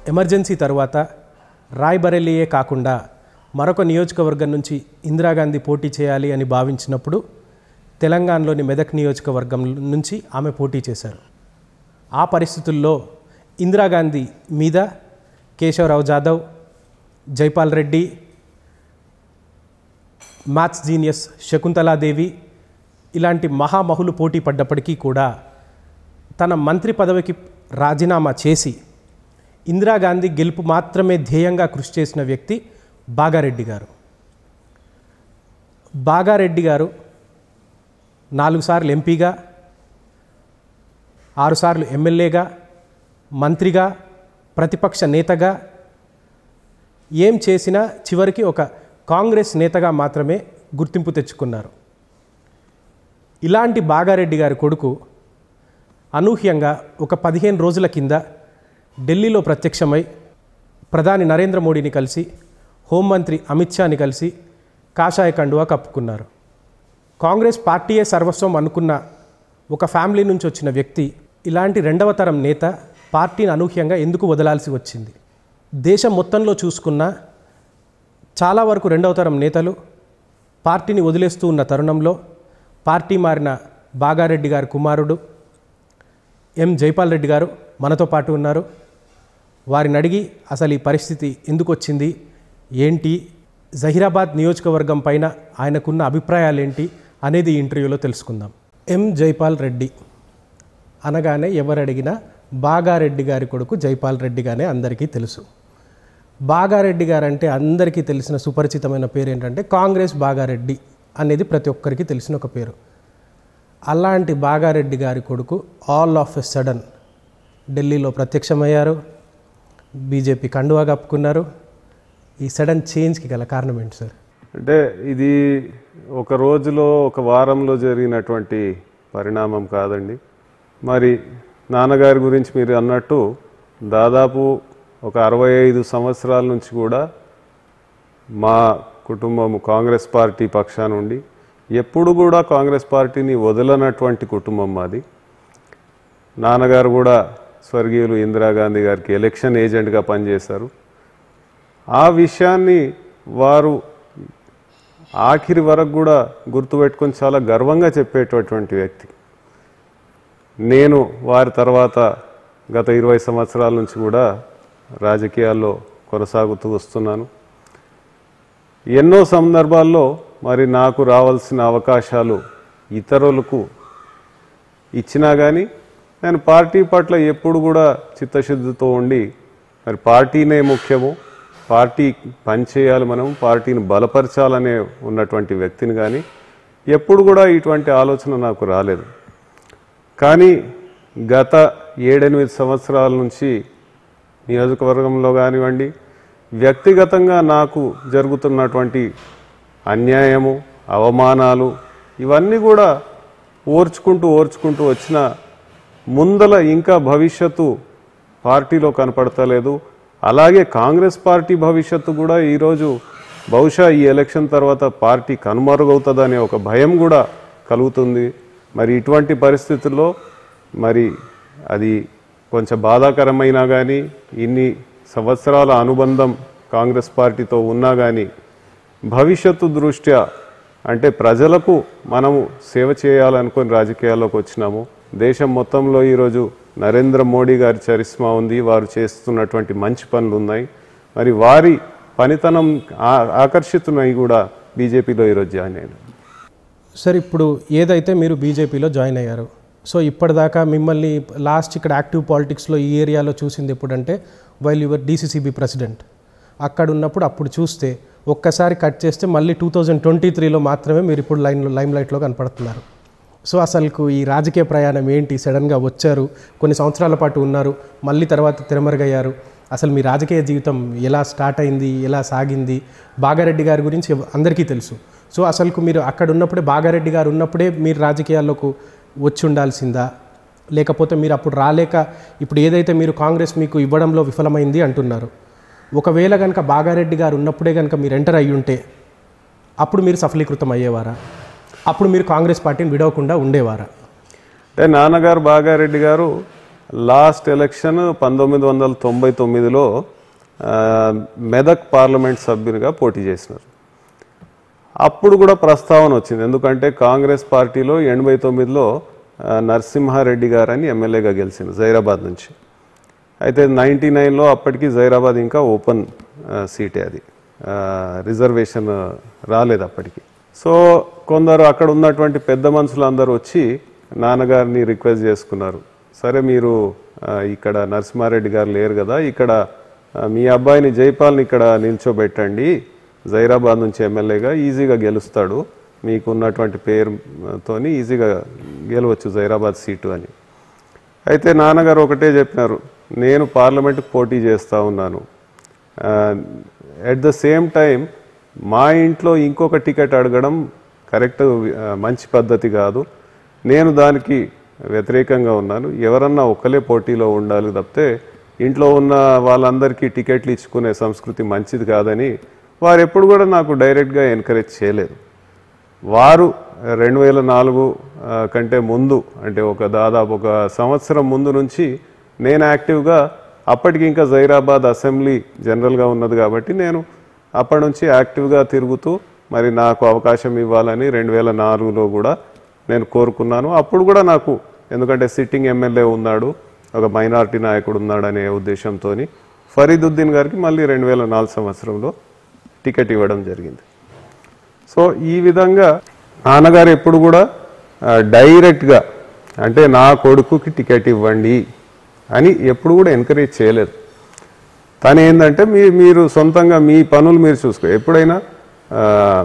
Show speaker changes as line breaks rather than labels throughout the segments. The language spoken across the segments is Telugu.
ఎమర్జెన్సీ తరువాత రాయ్బరేలీయే కాకుండా మరొక నియోజకవర్గం నుంచి ఇందిరాగాంధీ పోటీ చేయాలి అని భావించినప్పుడు తెలంగాణలోని మెదక్ నియోజకవర్గం నుంచి ఆమె పోటీ చేశారు ఆ పరిస్థితుల్లో ఇందిరాగాంధీ మీద కేశవరావు జాదవ్ జైపాల్ రెడ్డి మ్యాథ్స్ జీనియస్ శకుంతలాదేవి ఇలాంటి మహామహులు పోటీ పడ్డప్పటికీ కూడా తన మంత్రి పదవికి రాజీనామా చేసి ఇందిరాగాంధీ గెలుపు మాత్రమే ధ్యేయంగా కృషి చేసిన వ్యక్తి బాగారెడ్డి గారు బాగారెడ్డి గారు నాలుగు సార్లు ఎంపీగా ఆరుసార్లు ఎమ్మెల్యేగా మంత్రిగా ప్రతిపక్ష నేతగా ఏం చేసినా చివరికి ఒక కాంగ్రెస్ నేతగా మాత్రమే గుర్తింపు తెచ్చుకున్నారు ఇలాంటి బాగారెడ్డి గారి కొడుకు అనూహ్యంగా ఒక పదిహేను రోజుల కింద ఢిల్లీలో ప్రత్యక్షమై ప్రధాని నరేంద్ర మోడీని కలిసి హోంమంత్రి అమిత్ షాని కలిసి కాషాయ కండువా కప్పుకున్నారు కాంగ్రెస్ పార్టీయే సర్వస్వం అనుకున్న ఒక ఫ్యామిలీ నుంచి వచ్చిన వ్యక్తి ఇలాంటి రెండవ తరం నేత పార్టీని అనూహ్యంగా ఎందుకు వదలాల్సి వచ్చింది దేశం మొత్తంలో చూసుకున్న చాలా వరకు రెండవ తరం నేతలు పార్టీని వదిలేస్తూ ఉన్న తరుణంలో పార్టీ మారిన బాగారెడ్డి గారి కుమారుడు ఎం జైపాల్ రెడ్డి గారు మనతో పాటు ఉన్నారు వారిని అడిగి అసలు ఈ పరిస్థితి ఎందుకు వచ్చింది ఏంటి జహీరాబాద్ నియోజకవర్గం పైన ఆయనకున్న అభిప్రాయాలు ఏంటి అనేది ఈ ఇంటర్వ్యూలో తెలుసుకుందాం ఎం జైపాల్ రెడ్డి అనగానే ఎవరు అడిగినా బాగారెడ్డి గారి కొడుకు జైపాల్ రెడ్డిగానే అందరికీ తెలుసు బాగారెడ్డి గారు అంటే అందరికీ తెలిసిన సుపరిచితమైన పేరు ఏంటంటే కాంగ్రెస్ బాగారెడ్డి అనేది ప్రతి ఒక్కరికి తెలిసిన ఒక పేరు అలాంటి బాగారెడ్డి గారి కొడుకు ఆల్ ఆఫ్ ఎ సడన్ ఢిల్లీలో ప్రత్యక్షమయ్యారు బీజేపీ కండువా కప్పుకున్నారు ఈ సడన్ చేంజ్కి గల కారణం ఏంటి సార్
అంటే ఇది ఒక రోజులో ఒక వారంలో జరిగినటువంటి పరిణామం కాదండి మరి నాన్నగారి గురించి మీరు అన్నట్టు దాదాపు ఒక అరవై ఐదు సంవత్సరాల నుంచి కూడా మా కుటుంబం కాంగ్రెస్ పార్టీ పక్షాన ఉండి ఎప్పుడు కూడా కాంగ్రెస్ పార్టీని వదలనటువంటి కుటుంబం మాది నాన్నగారు కూడా స్వర్గీయులు ఇందిరాగాంధీ గారికి ఎలక్షన్ ఏజెంట్గా పనిచేశారు ఆ విషయాన్ని వారు ఆఖరి వరకు కూడా గుర్తుపెట్టుకొని చాలా గర్వంగా చెప్పేటటువంటి వ్యక్తి నేను వారి తర్వాత గత ఇరవై సంవత్సరాల నుంచి కూడా రాజకీయాల్లో కొనసాగుతూ వస్తున్నాను ఎన్నో సందర్భాల్లో మరి నాకు రావాల్సిన అవకాశాలు ఇతరులకు ఇచ్చినా కానీ నేను పార్టీ పట్ల ఎప్పుడు కూడా చిత్తశుద్ధితో ఉండి మరి పార్టీనే ముఖ్యము పార్టీ పనిచేయాలి మనం పార్టీని బలపరచాలనే ఉన్నటువంటి వ్యక్తిని కానీ ఎప్పుడు కూడా ఇటువంటి ఆలోచన నాకు రాలేదు కానీ గత ఏడెనిమిది సంవత్సరాల నుంచి నియోజకవర్గంలో కానివ్వండి వ్యక్తిగతంగా నాకు జరుగుతున్నటువంటి అన్యాయము అవమానాలు ఇవన్నీ కూడా ఓర్చుకుంటూ ఓర్చుకుంటూ వచ్చిన ముందల ఇంకా భవిష్యత్తు పార్టీలో కనపడతలేదు అలాగే కాంగ్రెస్ పార్టీ భవిష్యత్తు కూడా ఈరోజు బహుశా ఈ ఎలక్షన్ తర్వాత పార్టీ కనుమరుగవుతుందనే ఒక భయం కూడా కలుగుతుంది మరి ఇటువంటి పరిస్థితుల్లో మరి అది కొంచెం బాధాకరమైనా కానీ ఇన్ని సంవత్సరాల అనుబంధం కాంగ్రెస్ పార్టీతో ఉన్నా కానీ భవిష్యత్తు దృష్ట్యా అంటే ప్రజలకు మనము సేవ చేయాలనుకొని రాజకీయాల్లోకి వచ్చినాము దేశం మొత్తంలో ఈరోజు నరేంద్ర మోడీ గారి చరిస్మా ఉంది వారు చేస్తున్నటువంటి మంచి పనులు ఉన్నాయి మరి వారి పనితనం ఆ- ఆకర్షితున్నవి కూడా బీజేపీలో ఈరోజు జాయిన్ అయినాయి
సార్ ఇప్పుడు ఏదైతే మీరు బీజేపీలో జాయిన్ అయ్యారు సో ఇప్పటిదాకా మిమ్మల్ని లాస్ట్ ఇక్కడ యాక్టివ్ పాలిటిక్స్లో ఈ ఏరియాలో చూసింది ఎప్పుడంటే వైల్ యువర్ డీసీసీబీ ప్రెసిడెంట్ అక్కడ ఉన్నప్పుడు అప్పుడు చూస్తే ఒక్కసారి కట్ చేస్తే మళ్ళీ టూ థౌజండ్ ట్వంటీ త్రీలో మాత్రమే మీరు ఇప్పుడు లైన్ లైమ్ లైట్లో కనపడుతున్నారు సో అసలుకు ఈ రాజకీయ ప్రయాణం ఏంటి సడన్గా వచ్చారు కొన్ని సంవత్సరాల పాటు ఉన్నారు మళ్ళీ తర్వాత తిరమరుగయ్యారు అసలు మీ రాజకీయ జీవితం ఎలా స్టార్ట్ అయింది ఎలా సాగింది బాగారెడ్డి గారి గురించి ఎవ- అందరికీ తెలుసు సో అసలుకు మీరు అక్కడ ఉన్నప్పుడే బాగారెడ్డి గారు ఉన్నప్పుడే మీరు రాజకీయాల్లోకి వచ్చి ఉండాల్సిందా లేకపోతే మీరు అప్పుడు రాలేక ఇప్పుడు ఏదైతే మీరు కాంగ్రెస్ మీకు ఇవ్వడంలో విఫలమైంది అంటున్నారు ఒకవేళ కనుక బాగారెడ్డి గారు ఉన్నప్పుడే కనుక మీరు ఎంటర్ అయ్యి ఉంటే అప్పుడు మీరు సఫలీకృతం అయ్యేవారా అప్పుడు మీరు కాంగ్రెస్ పార్టీని విడవకుండా ఉండేవారా
అంటే నాన్నగారు బాగారెడ్డి గారు లాస్ట్ ఎలక్షన్ పంతొమ్మిది వందల తొంభై తొమ్మిదిలో ఆ, మెదక్ పార్లమెంట్ సభ్యునిగా పోటీ చేసినారు అప్పుడు కూడా ప్రస్తావన వచ్చింది ఎందుకంటే కాంగ్రెస్ పార్టీలో ఎనభై తొమ్మిదిలో ఆ, నరసింహారెడ్డి గారని ఎమ్మెల్యేగా గెలిచింది జైరాబాద్ నుంచి అయితే నైంటీ నైన్లో అప్పటికి జైరాబాద్ ఇంకా ఓపెన్ ఆ, సీటే అది ఆ, రిజర్వేషన్ రాలేదు అప్పటికి సో కొందరు అక్కడ ఉన్నటువంటి పెద్ద మనుషులు అందరూ వచ్చి నాన్నగారిని రిక్వెస్ట్ చేసుకున్నారు సరే మీరు ఆ, ఇక్కడ నరసింహారెడ్డి గారు లేరు కదా ఇక్కడ ఆ, మీ అబ్బాయిని జైపాల్ని ఇక్కడ నిల్చోబెట్టండి జైరాబాద్ నుంచి ఎమ్మెల్యేగా ఈజీగా గెలుస్తాడు మీకు ఉన్నటువంటి పేరుతోని ఈజీగా గెలవచ్చు జైరాబాద్ సీటు అని అయితే నాన్నగారు ఒకటే చెప్పినారు నేను పార్లమెంట్కి పోటీ చేస్తూ ఉన్నాను ఎట్ ద సేమ్ టైం మా ఇంట్లో ఇంకొక టికెట్ అడగడం కరెక్ట్ ఆ, మంచి పద్ధతి కాదు నేను దానికి వ్యతిరేకంగా ఉన్నాను ఎవరన్నా ఒక్కలే పోటీలో ఉండాలి తప్పితే ఇంట్లో ఉన్న వాళ్ళందరికీ టికెట్లు ఇచ్చుకునే సంస్కృతి మంచిది కాదని వారు ఎప్పుడు కూడా నాకు డైరెక్ట్గా ఎంకరేజ్ చేయలేదు వారు రెండు వేల నాలుగు ఆ, కంటే ముందు అంటే ఒక దాదాపు ఒక సంవత్సరం ముందు నుంచి నేను యాక్టివ్గా అప్పటికి ఇంకా జైరాబాద్ అసెంబ్లీ జనరల్గా ఉన్నది కాబట్టి నేను అప్పటి నుంచి యాక్టివ్గా తిరుగుతూ మరి నాకు అవకాశం ఇవ్వాలని రెండు వేల నాలుగులో కూడా నేను కోరుకున్నాను అప్పుడు కూడా నాకు ఎందుకంటే సిట్టింగ్ ఎమ్మెల్యే ఉన్నాడు ఒక మైనారిటీ నాయకుడు ఉన్నాడనే ఉద్దేశంతో ఫరీదుద్దీన్ గారికి మళ్ళీ రెండు వేల నాలుగు సంవత్సరంలో టికెట్ ఇవ్వడం జరిగింది సో ఈ విధంగా నాన్నగారు ఎప్పుడు కూడా ఆ, డైరెక్ట్గా అంటే నా కొడుకుకి టికెట్ ఇవ్వండి అని ఎప్పుడు కూడా ఎంకరేజ్ చేయలేదు తను ఏంటంటే మీ మీరు సొంతంగా మీ పనులు మీరు చూసుకో ఎప్పుడైనా ఆ,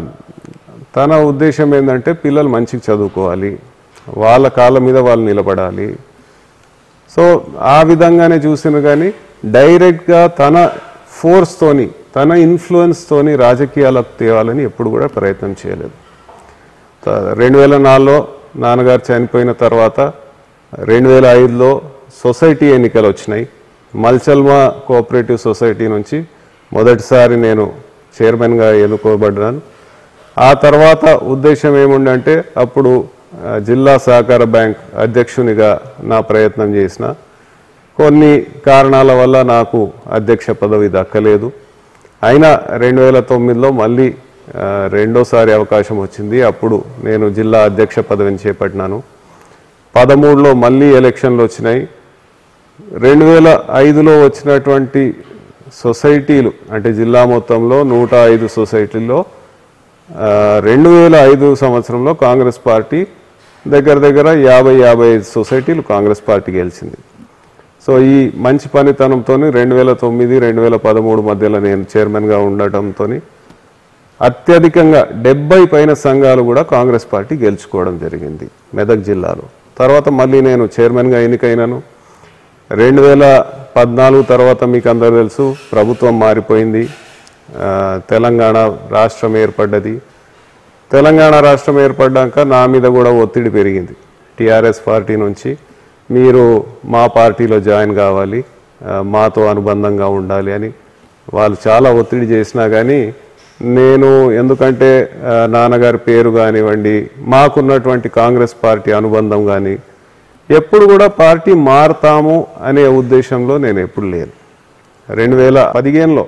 తన ఉద్దేశం ఏంటంటే పిల్లలు మంచిగా చదువుకోవాలి వాళ్ళ కాళ్ళ మీద వాళ్ళు నిలబడాలి సో ఆ విధంగానే చూసిన కానీ డైరెక్ట్గా తన ఫోర్స్తోని తన ఇన్ఫ్లుయెన్స్తోని రాజకీయాలకు తేవాలని ఎప్పుడు కూడా ప్రయత్నం చేయలేదు రెండు వేల నాలుగులో నాన్నగారు చనిపోయిన తర్వాత రెండు వేల ఐదులో సొసైటీ ఎన్నికలు వచ్చినాయి మల్చల్మా కోఆపరేటివ్ సొసైటీ నుంచి మొదటిసారి నేను చైర్మన్గా ఎన్నుకోబడ్డాను ఆ తర్వాత ఉద్దేశం ఏముండంటే అప్పుడు ఆ, జిల్లా సహకార బ్యాంక్ అధ్యక్షునిగా నా ప్రయత్నం చేసిన కొన్ని కారణాల వల్ల నాకు అధ్యక్ష పదవి దక్కలేదు అయినా రెండు వేల తొమ్మిదిలో మళ్ళీ ఆ, రెండోసారి అవకాశం వచ్చింది అప్పుడు నేను జిల్లా అధ్యక్ష పదవిని చేపట్టినాను పదమూడులో మళ్ళీ ఎలక్షన్లు వచ్చినాయి రెండు వేల ఐదులో వచ్చినటువంటి సొసైటీలు అంటే జిల్లా మొత్తంలో నూట ఐదు సొసైటీల్లో ఆ, రెండు వేల ఐదు సంవత్సరంలో కాంగ్రెస్ పార్టీ దగ్గర దగ్గర యాభై యాభై ఐదు సొసైటీలు కాంగ్రెస్ పార్టీ గెలిచింది సో ఈ మంచి పనితనంతో రెండు వేల తొమ్మిది రెండు వేల పదమూడు మధ్యలో నేను చైర్మన్గా ఉండటంతో అత్యధికంగా డెబ్బై పైన సంఘాలు కూడా కాంగ్రెస్ పార్టీ గెలుచుకోవడం జరిగింది మెదక్ జిల్లాలో తర్వాత మళ్ళీ నేను చైర్మన్గా ఎన్నికైనాను రెండు వేల పద్నాలుగు తర్వాత మీకు అందరూ తెలుసు ప్రభుత్వం మారిపోయింది ఆ, తెలంగాణ రాష్ట్రం ఏర్పడ్డది తెలంగాణ రాష్ట్రం ఏర్పడ్డాక నా మీద కూడా ఒత్తిడి పెరిగింది టీఆర్ఎస్ పార్టీ నుంచి మీరు మా పార్టీలో జాయిన్ కావాలి ఆ, మాతో అనుబంధంగా ఉండాలి అని వాళ్ళు చాలా ఒత్తిడి చేసినా కానీ నేను ఎందుకంటే ఆ, నాన్నగారి పేరు కానివ్వండి మాకున్నటువంటి కాంగ్రెస్ పార్టీ అనుబంధం కానీ ఎప్పుడు కూడా పార్టీ మారుతాము అనే ఉద్దేశంలో నేను ఎప్పుడు లేను రెండు వేల పదిహేనులో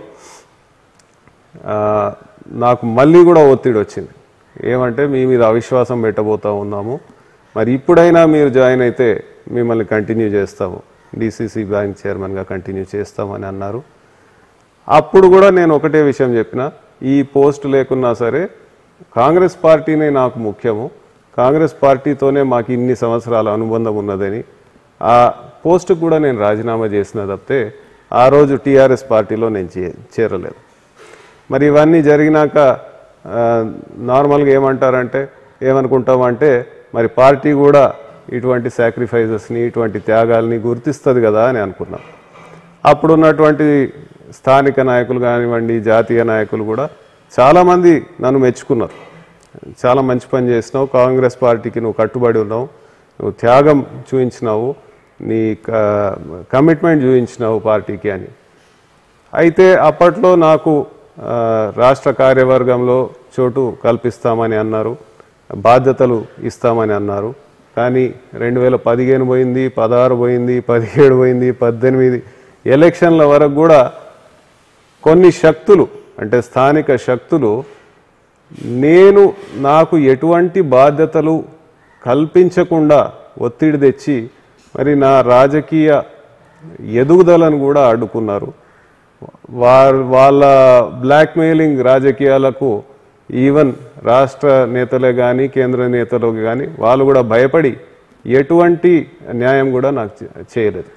ఆ, నాకు మళ్ళీ కూడా ఒత్తిడి వచ్చింది ఏమంటే మీ మీద అవిశ్వాసం పెట్టబోతా ఉన్నాము మరి ఇప్పుడైనా మీరు జాయిన్ అయితే మిమ్మల్ని కంటిన్యూ చేస్తాము డిసిసి బ్యాంక్ చైర్మన్గా కంటిన్యూ చేస్తామని అన్నారు అప్పుడు కూడా నేను ఒకటే విషయం చెప్పిన ఈ పోస్ట్ లేకున్నా సరే కాంగ్రెస్ పార్టీనే నాకు ముఖ్యము కాంగ్రెస్ పార్టీతోనే మాకు ఇన్ని సంవత్సరాల అనుబంధం ఉన్నదని ఆ పోస్టుకు కూడా నేను రాజీనామా చేసిన తప్పితే ఆ రోజు టీఆర్ఎస్ పార్టీలో నేను చే- చేరలేదు మరి ఇవన్నీ జరిగినాక ఆ, నార్మల్గా ఏమంటారంటే ఏమనుకుంటామంటే మరి పార్టీ కూడా ఇటువంటి సాక్రిఫైజెస్ని ఇటువంటి త్యాగాల్ని గుర్తిస్తుంది కదా అని అనుకున్నాం అప్పుడున్నటువంటి స్థానిక నాయకులు కానివ్వండి జాతీయ నాయకులు కూడా చాలామంది నన్ను మెచ్చుకున్నారు చాలా మంచి పని చేసినావు కాంగ్రెస్ పార్టీకి నువ్వు కట్టుబడి ఉన్నావు నువ్వు త్యాగం చూపించినావు నీ కమిట్మెంట్ చూపించినావు పార్టీకి అని అయితే అప్పట్లో నాకు ఆ, రాష్ట్ర కార్యవర్గంలో చోటు కల్పిస్తామని అన్నారు బాధ్యతలు ఇస్తామని అన్నారు కానీ రెండు వేల పదిహేను పోయింది పదహారు పోయింది పదిహేడు పోయింది పద్దెనిమిది ఎలక్షన్ల వరకు కూడా కొన్ని శక్తులు అంటే స్థానిక శక్తులు నేను నాకు ఎటువంటి బాధ్యతలు కల్పించకుండా ఒత్తిడి తెచ్చి మరి నా రాజకీయ ఎదుగుదలను కూడా అడ్డుకున్నారు వారు వాళ్ళ బ్లాక్మెయిలింగ్ రాజకీయాలకు ఈవెన్ రాష్ట్ర నేతలే కానీ కేంద్ర నేతలు కానీ వాళ్ళు కూడా భయపడి ఎటువంటి న్యాయం కూడా నాకు చే- చేయలేదు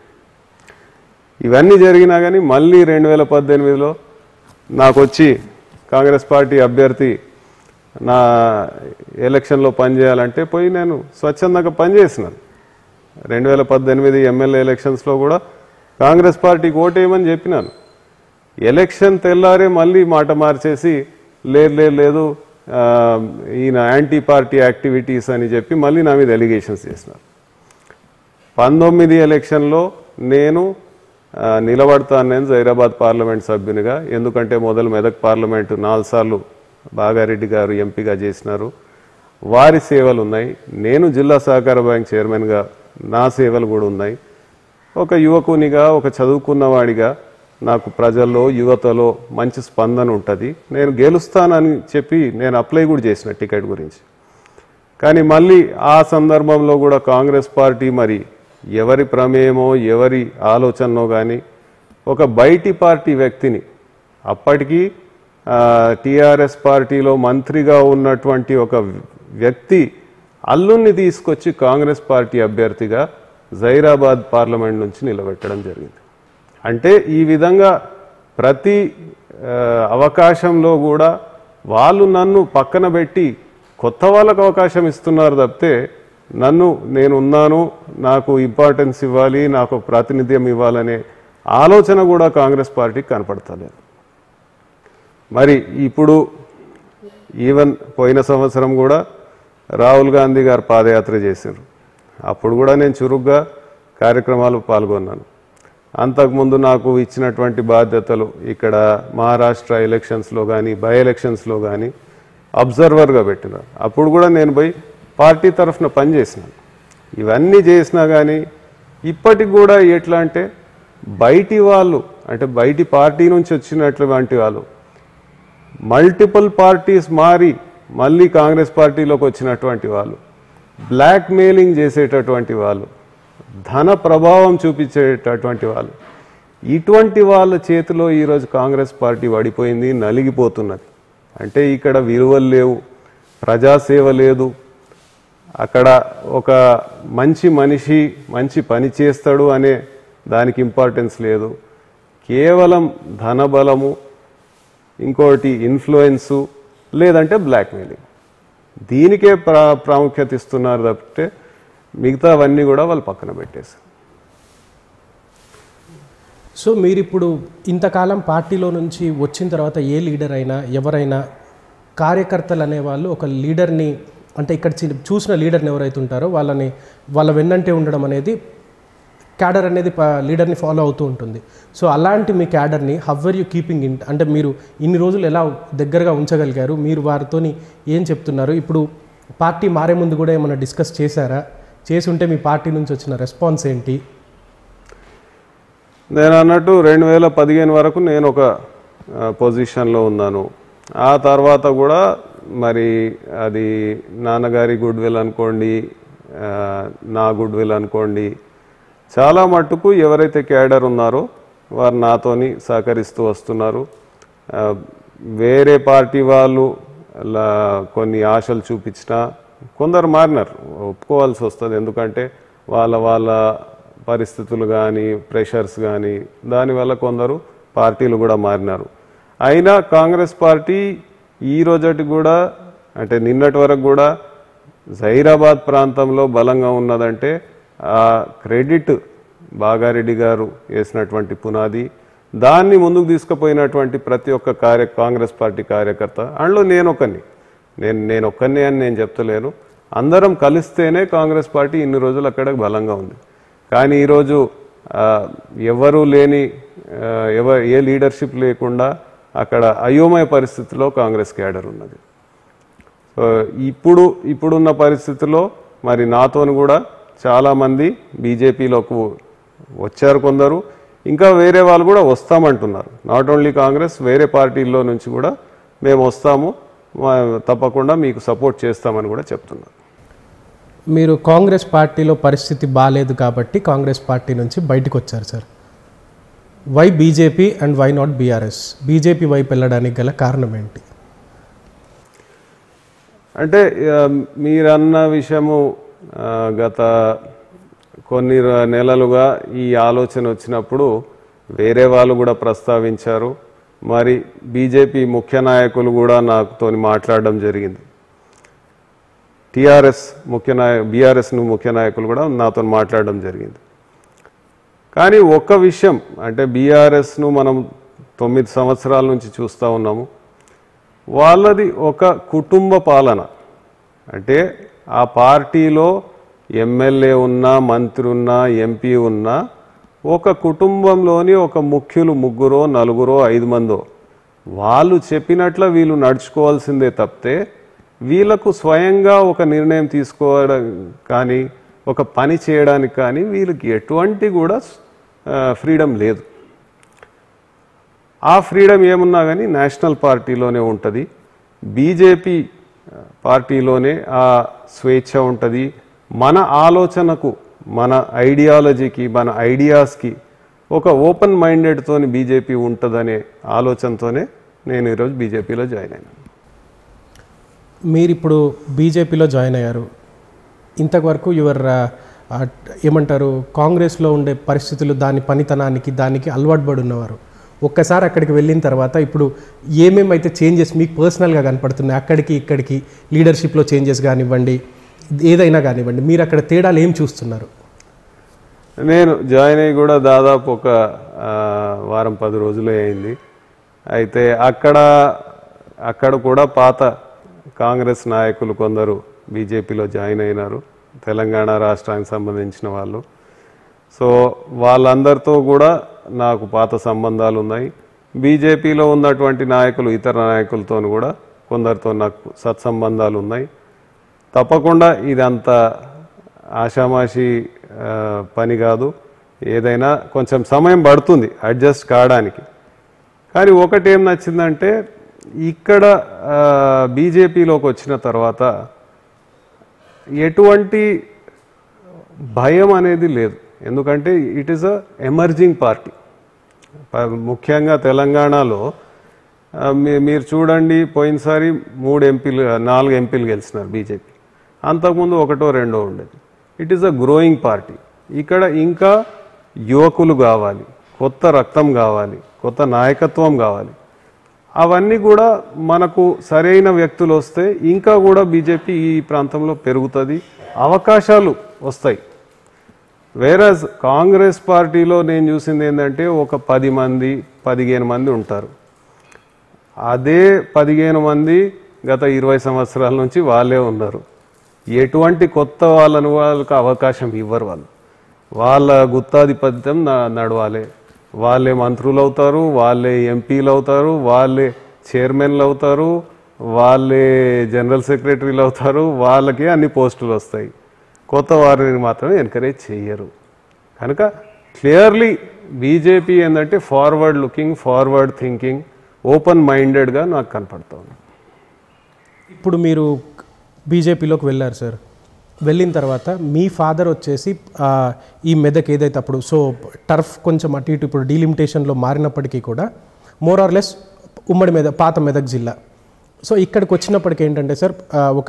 ఇవన్నీ జరిగినా కానీ మళ్ళీ రెండు వేల పద్దెనిమిదిలో నాకు వచ్చి కాంగ్రెస్ పార్టీ అభ్యర్థి నా ఎలక్షన్లో పనిచేయాలంటే పోయి నేను స్వచ్ఛందంగా పనిచేసినాను రెండు వేల పద్దెనిమిది ఎమ్మెల్యే ఎలక్షన్స్లో కూడా కాంగ్రెస్ పార్టీకి ఓటేయమని చెప్పినాను ఎలక్షన్ తెల్లారే మళ్ళీ మాట మార్చేసి లేదు లేదు లేదు ఆ, ఈయన యాంటీ పార్టీ యాక్టివిటీస్ అని చెప్పి మళ్ళీ నా మీద ఎలిగేషన్స్ చేసినారు పంతొమ్మిది ఎలక్షన్లో నేను ఆ, నిలబడతాను నేను జైరాబాద్ పార్లమెంట్ సభ్యునిగా ఎందుకంటే మొదలు మెదక్ పార్లమెంటు నాలుగు సార్లు బాగారెడ్డి గారు ఎంపీగా చేసినారు వారి సేవలు ఉన్నాయి నేను జిల్లా సహకార బ్యాంక్ చైర్మన్గా నా సేవలు కూడా ఉన్నాయి ఒక యువకునిగా ఒక చదువుకున్నవాడిగా నాకు ప్రజల్లో యువతలో మంచి స్పందన ఉంటుంది నేను గెలుస్తానని చెప్పి నేను అప్లై కూడా చేసిన టికెట్ గురించి కానీ మళ్ళీ ఆ సందర్భంలో కూడా కాంగ్రెస్ పార్టీ మరి ఎవరి ప్రమేయమో ఎవరి ఆలోచనో కానీ ఒక బయటి పార్టీ వ్యక్తిని అప్పటికి టిఆర్ఎస్ పార్టీలో మంత్రిగా ఉన్నటువంటి ఒక వ్యక్తి అల్లుణ్ణి తీసుకొచ్చి కాంగ్రెస్ పార్టీ అభ్యర్థిగా జైరాబాద్ పార్లమెంట్ నుంచి నిలబెట్టడం జరిగింది అంటే ఈ విధంగా ప్రతి ఆ, అవకాశంలో కూడా వాళ్ళు నన్ను పక్కన పెట్టి కొత్త వాళ్ళకు అవకాశం ఇస్తున్నారు తప్పితే నన్ను నేను ఉన్నాను నాకు ఇంపార్టెన్స్ ఇవ్వాలి నాకు ప్రాతినిధ్యం ఇవ్వాలనే ఆలోచన కూడా కాంగ్రెస్ పార్టీకి కనపడతలేదు మరి ఇప్పుడు ఈవెన్ పోయిన సంవత్సరం కూడా రాహుల్ గాంధీ గారు పాదయాత్ర చేశారు అప్పుడు కూడా నేను చురుగ్గా కార్యక్రమాలు పాల్గొన్నాను అంతకుముందు నాకు ఇచ్చినటువంటి బాధ్యతలు ఇక్కడ మహారాష్ట్ర ఎలక్షన్స్లో కానీ బై ఎలక్షన్స్లో కానీ అబ్జర్వర్గా పెట్టిన అప్పుడు కూడా నేను పోయి పార్టీ తరఫున పనిచేసినాను ఇవన్నీ చేసినా కానీ ఇప్పటికి కూడా ఎట్లా అంటే బయటి వాళ్ళు అంటే బయటి పార్టీ నుంచి వచ్చినటువంటి వాళ్ళు మల్టిపుల్ పార్టీస్ మారి మళ్ళీ కాంగ్రెస్ పార్టీలోకి వచ్చినటువంటి వాళ్ళు బ్లాక్ మెయిలింగ్ చేసేటటువంటి వాళ్ళు ధన ప్రభావం చూపించేటటువంటి వాళ్ళు ఇటువంటి వాళ్ళ చేతిలో ఈరోజు కాంగ్రెస్ పార్టీ పడిపోయింది నలిగిపోతున్నది అంటే ఇక్కడ విలువలు లేవు ప్రజాసేవ లేదు అక్కడ ఒక మంచి మనిషి మంచి పని చేస్తాడు అనే దానికి ఇంపార్టెన్స్ లేదు కేవలం ధనబలము ఇంకోటి ఇన్ఫ్లుయెన్సు లేదంటే బ్లాక్మెయిలింగ్ దీనికే ప్రా ప్రాముఖ్యత ఇస్తున్నారు తప్పితే మిగతావన్నీ కూడా వాళ్ళు పక్కన పెట్టేశారు
సో మీరు ఇప్పుడు ఇంతకాలం పార్టీలో నుంచి వచ్చిన తర్వాత ఏ లీడర్ అయినా ఎవరైనా కార్యకర్తలు అనేవాళ్ళు ఒక లీడర్ని అంటే ఇక్కడ చి- చూసిన లీడర్ని ఎవరైతే ఉంటారో వాళ్ళని వాళ్ళ వెన్నంటే ఉండడం అనేది క్యాడర్ అనేది ప- లీడర్ని ఫాలో అవుతూ ఉంటుంది సో అలాంటి మీ క్యాడర్ని హవ్వర్ యూ కీపింగ్ ఇన్ అంటే మీరు ఇన్ని రోజులు ఎలా దగ్గరగా ఉంచగలిగారు మీరు వారితోని ఏం చెప్తున్నారు ఇప్పుడు పార్టీ మారే ముందు కూడా ఏమైనా డిస్కస్ చేశారా చేసి ఉంటే మీ పార్టీ నుంచి వచ్చిన రెస్పాన్స్ ఏంటి
నేను అన్నట్టు రెండు వేల పదిహేను వరకు నేను ఒక ఆ, పొజిషన్లో ఉన్నాను ఆ తర్వాత కూడా మరి అది నాన్నగారి గుడ్ విల్ అనుకోండి ఆ, నా గుడ్ విల్ అనుకోండి చాలా మట్టుకు ఎవరైతే క్యాడర్ ఉన్నారో వారు నాతోని సహకరిస్తూ వస్తున్నారు ఆ, వేరే పార్టీ వాళ్ళు లా కొన్ని ఆశలు చూపించినా కొందరు మారినారు ఒప్పుకోవాల్సి వస్తుంది ఎందుకంటే వాళ్ళ వాళ్ళ పరిస్థితులు కానీ ప్రెషర్స్ కానీ దానివల్ల కొందరు పార్టీలు కూడా మారినారు అయినా కాంగ్రెస్ పార్టీ ఈ రోజటి కూడా అంటే నిన్నటి వరకు కూడా జైరాబాద్ ప్రాంతంలో బలంగా ఉన్నదంటే ఆ క్రెడిట్ బాగారెడ్డి గారు వేసినటువంటి పునాది దాన్ని ముందుకు తీసుకుపోయినటువంటి ప్రతి ఒక్క కార్య కాంగ్రెస్ పార్టీ కార్యకర్త అందులో నేను ఒకని నేను నేను ఒక్కనే అని నేను చెప్తలేను అందరం కలిస్తేనే కాంగ్రెస్ పార్టీ ఇన్ని రోజులు అక్కడ బలంగా ఉంది కానీ ఈరోజు ఆ, ఎవరు లేని ఆ, ఎవ ఏ లీడర్షిప్ లేకుండా అక్కడ అయోమయ పరిస్థితిలో కాంగ్రెస్ క్యాడర్ ఉన్నది సో ఇప్పుడు ఇప్పుడున్న పరిస్థితిలో మరి నాతోని కూడా చాలామంది బీజేపీలోకి వచ్చారు కొందరు ఇంకా వేరే వాళ్ళు కూడా వస్తామంటున్నారు నాట్ ఓన్లీ కాంగ్రెస్ వేరే పార్టీల్లో నుంచి కూడా మేము వస్తాము మా- తప్పకుండా మీకు సపోర్ట్ చేస్తామని కూడా చెప్తున్నారు
మీరు కాంగ్రెస్ పార్టీలో పరిస్థితి బాగాలేదు కాబట్టి కాంగ్రెస్ పార్టీ నుంచి బయటకు వచ్చారు sir why BJP and why not BRS BJP వైపు వెళ్ళడానికి గల కారణం ఏంటి
అంటే ఆ, మీరన్న విషయము ఆ, గత కొన్ని ర- నెలలుగా ఈ ఆలోచన వచ్చినప్పుడు వేరే వాళ్ళు కూడా ప్రస్తావించారు మరి బీజేపీ ముఖ్య నాయకులు కూడా నాతో మాట్లాడడం జరిగింది టీఆర్ఎస్ ముఖ్య నాయ బీఆర్ఎస్ ముఖ్య నాయకులు కూడా నాతో మాట్లాడడం జరిగింది కానీ ఒక్క విషయం అంటే బీఆర్ఎస్ను మనం తొమ్మిది సంవత్సరాల నుంచి చూస్తూ ఉన్నాము వాళ్ళది ఒక కుటుంబ పాలన అంటే ఆ పార్టీలో ఎమ్మెల్యే ఉన్నా మంత్రి ఉన్నా ఎంపీ ఉన్నా ఒక కుటుంబంలోని ఒక ముఖ్యులు ముగ్గురో నలుగురో ఐదు మందో వాళ్ళు చెప్పినట్ల వీళ్ళు నడుచుకోవాల్సిందే తప్పితే వీళ్ళకు స్వయంగా ఒక నిర్ణయం తీసుకోవడం కానీ ఒక పని చేయడానికి కానీ వీళ్ళకి ఎటువంటి కూడా ఫ్రీడమ్ లేదు ఆ ఫ్రీడమ్ ఏమున్నా కానీ నేషనల్ పార్టీలోనే ఉంటుంది బీజేపీ పార్టీలోనే ఆ స్వేచ్ఛ ఉంటుంది మన ఆలోచనకు మన ఐడియాలజీకి మన ఐడియాస్కి ఒక ఓపెన్ మైండెడ్తోని బీజేపీ ఉంటుందనే ఆలోచనతోనే నేను ఈరోజు బీజేపీలో జాయిన్ అయినాను
మీరు ఇప్పుడు బీజేపీలో జాయిన్ అయ్యారు ఇంతవరకు యువర్ ఏమంటారు కాంగ్రెస్లో ఉండే పరిస్థితులు దాని పనితనానికి దానికి అలవాటు పడి ఉన్నవారు ఒక్కసారి అక్కడికి వెళ్ళిన తర్వాత ఇప్పుడు ఏమేమైతే చేంజెస్ మీకు పర్సనల్గా కనపడుతున్నాయి అక్కడికి ఇక్కడికి లీడర్షిప్లో చేంజెస్ కానివ్వండి ఏదైనా కానివ్వండి మీరు అక్కడ తేడాలు ఏం చూస్తున్నారు
నేను జాయిన్ అయ్యి కూడా దాదాపు ఒక ఆ, వారం పది రోజులే అయింది అయితే అక్కడ అక్కడ కూడా పాత కాంగ్రెస్ నాయకులు కొందరు బీజేపీలో జాయిన్ అయినారు తెలంగాణ రాష్ట్రానికి సంబంధించిన వాళ్ళు సో వాళ్ళందరితో కూడా నాకు పాత సంబంధాలు ఉన్నాయి బీజేపీలో ఉన్నటువంటి నాయకులు ఇతర నాయకులతో కూడా కొందరితో నాకు సత్సంబంధాలు ఉన్నాయి తప్పకుండా ఇదంత ఆషామాషి ఆ, పని కాదు ఏదైనా కొంచెం సమయం పడుతుంది అడ్జస్ట్ కావడానికి కానీ ఒకటి ఏం నచ్చిందంటే ఇక్కడ బీజేపీలోకి వచ్చిన తర్వాత ఎటువంటి భయం అనేది లేదు ఎందుకంటే it is a emerging party ప- ముఖ్యంగా తెలంగాణలో ఆ, మీ- మీరు చూడండి పోయినసారి మూడు ఎంపీలు నాలుగు ఎంపీలు గెలిచినారు బీజేపీ అంతకుముందు ఒకటో రెండో ఉండేది it is a growing party ఇక్కడ ఇంకా యువకులు కావాలి కొత్త రక్తం కావాలి కొత్త నాయకత్వం కావాలి అవన్నీ కూడా మనకు సరైన వ్యక్తులు వస్తే ఇంకా కూడా బీజేపీ ఈ ప్రాంతంలో పెరుగుతుంది అవకాశాలు వస్తాయి వేరస్ కాంగ్రెస్ పార్టీలో నేను చూసింది ఏంటంటే ఒక పది మంది పదిహేను మంది ఉంటారు అదే పదిహేను మంది గత ఇరవై సంవత్సరాల నుంచి వాళ్ళే ఉన్నారు ఎటువంటి కొత్త వాళ్ళను వాళ్ళకి అవకాశం ఇవ్వరు వాళ్ళు వాళ్ళ గుత్తాధిపత్యం న- నడవాలి వాళ్ళే మంత్రులు అవుతారు వాళ్ళే ఎంపీలు అవుతారు వాళ్ళే చైర్మన్లు అవుతారు వాళ్ళే జనరల్ సెక్రటరీలు అవుతారు వాళ్ళకే అన్ని పోస్టులు వస్తాయి కొత్త వారిని మాత్రమే ఎంకరేజ్ చేయరు కనుక క్లియర్లీ బీజేపీ ఏంటంటే forward looking forward thinking open మైండెడ్గా నాకు కనపడుతుంది
ఇప్పుడు మీరు బీజేపీలోకి వెళ్ళారు సార్ వెళ్ళిన తర్వాత మీ ఫాదర్ వచ్చేసి ఆ, ఈ మెదక్ ఏదైతే అప్పుడు సో టర్ఫ్ కొంచెం అటు ఇటు ఇప్పుడు డీలిమిటేషన్లో మారినప్పటికీ కూడా మోర్ ఆర్ లెస్ ఉమ్మడి మెదక్ పాత మెదక్ జిల్లా సో ఇక్కడికి వచ్చినప్పటికి ఏంటంటే సార్ ఆ, ఒక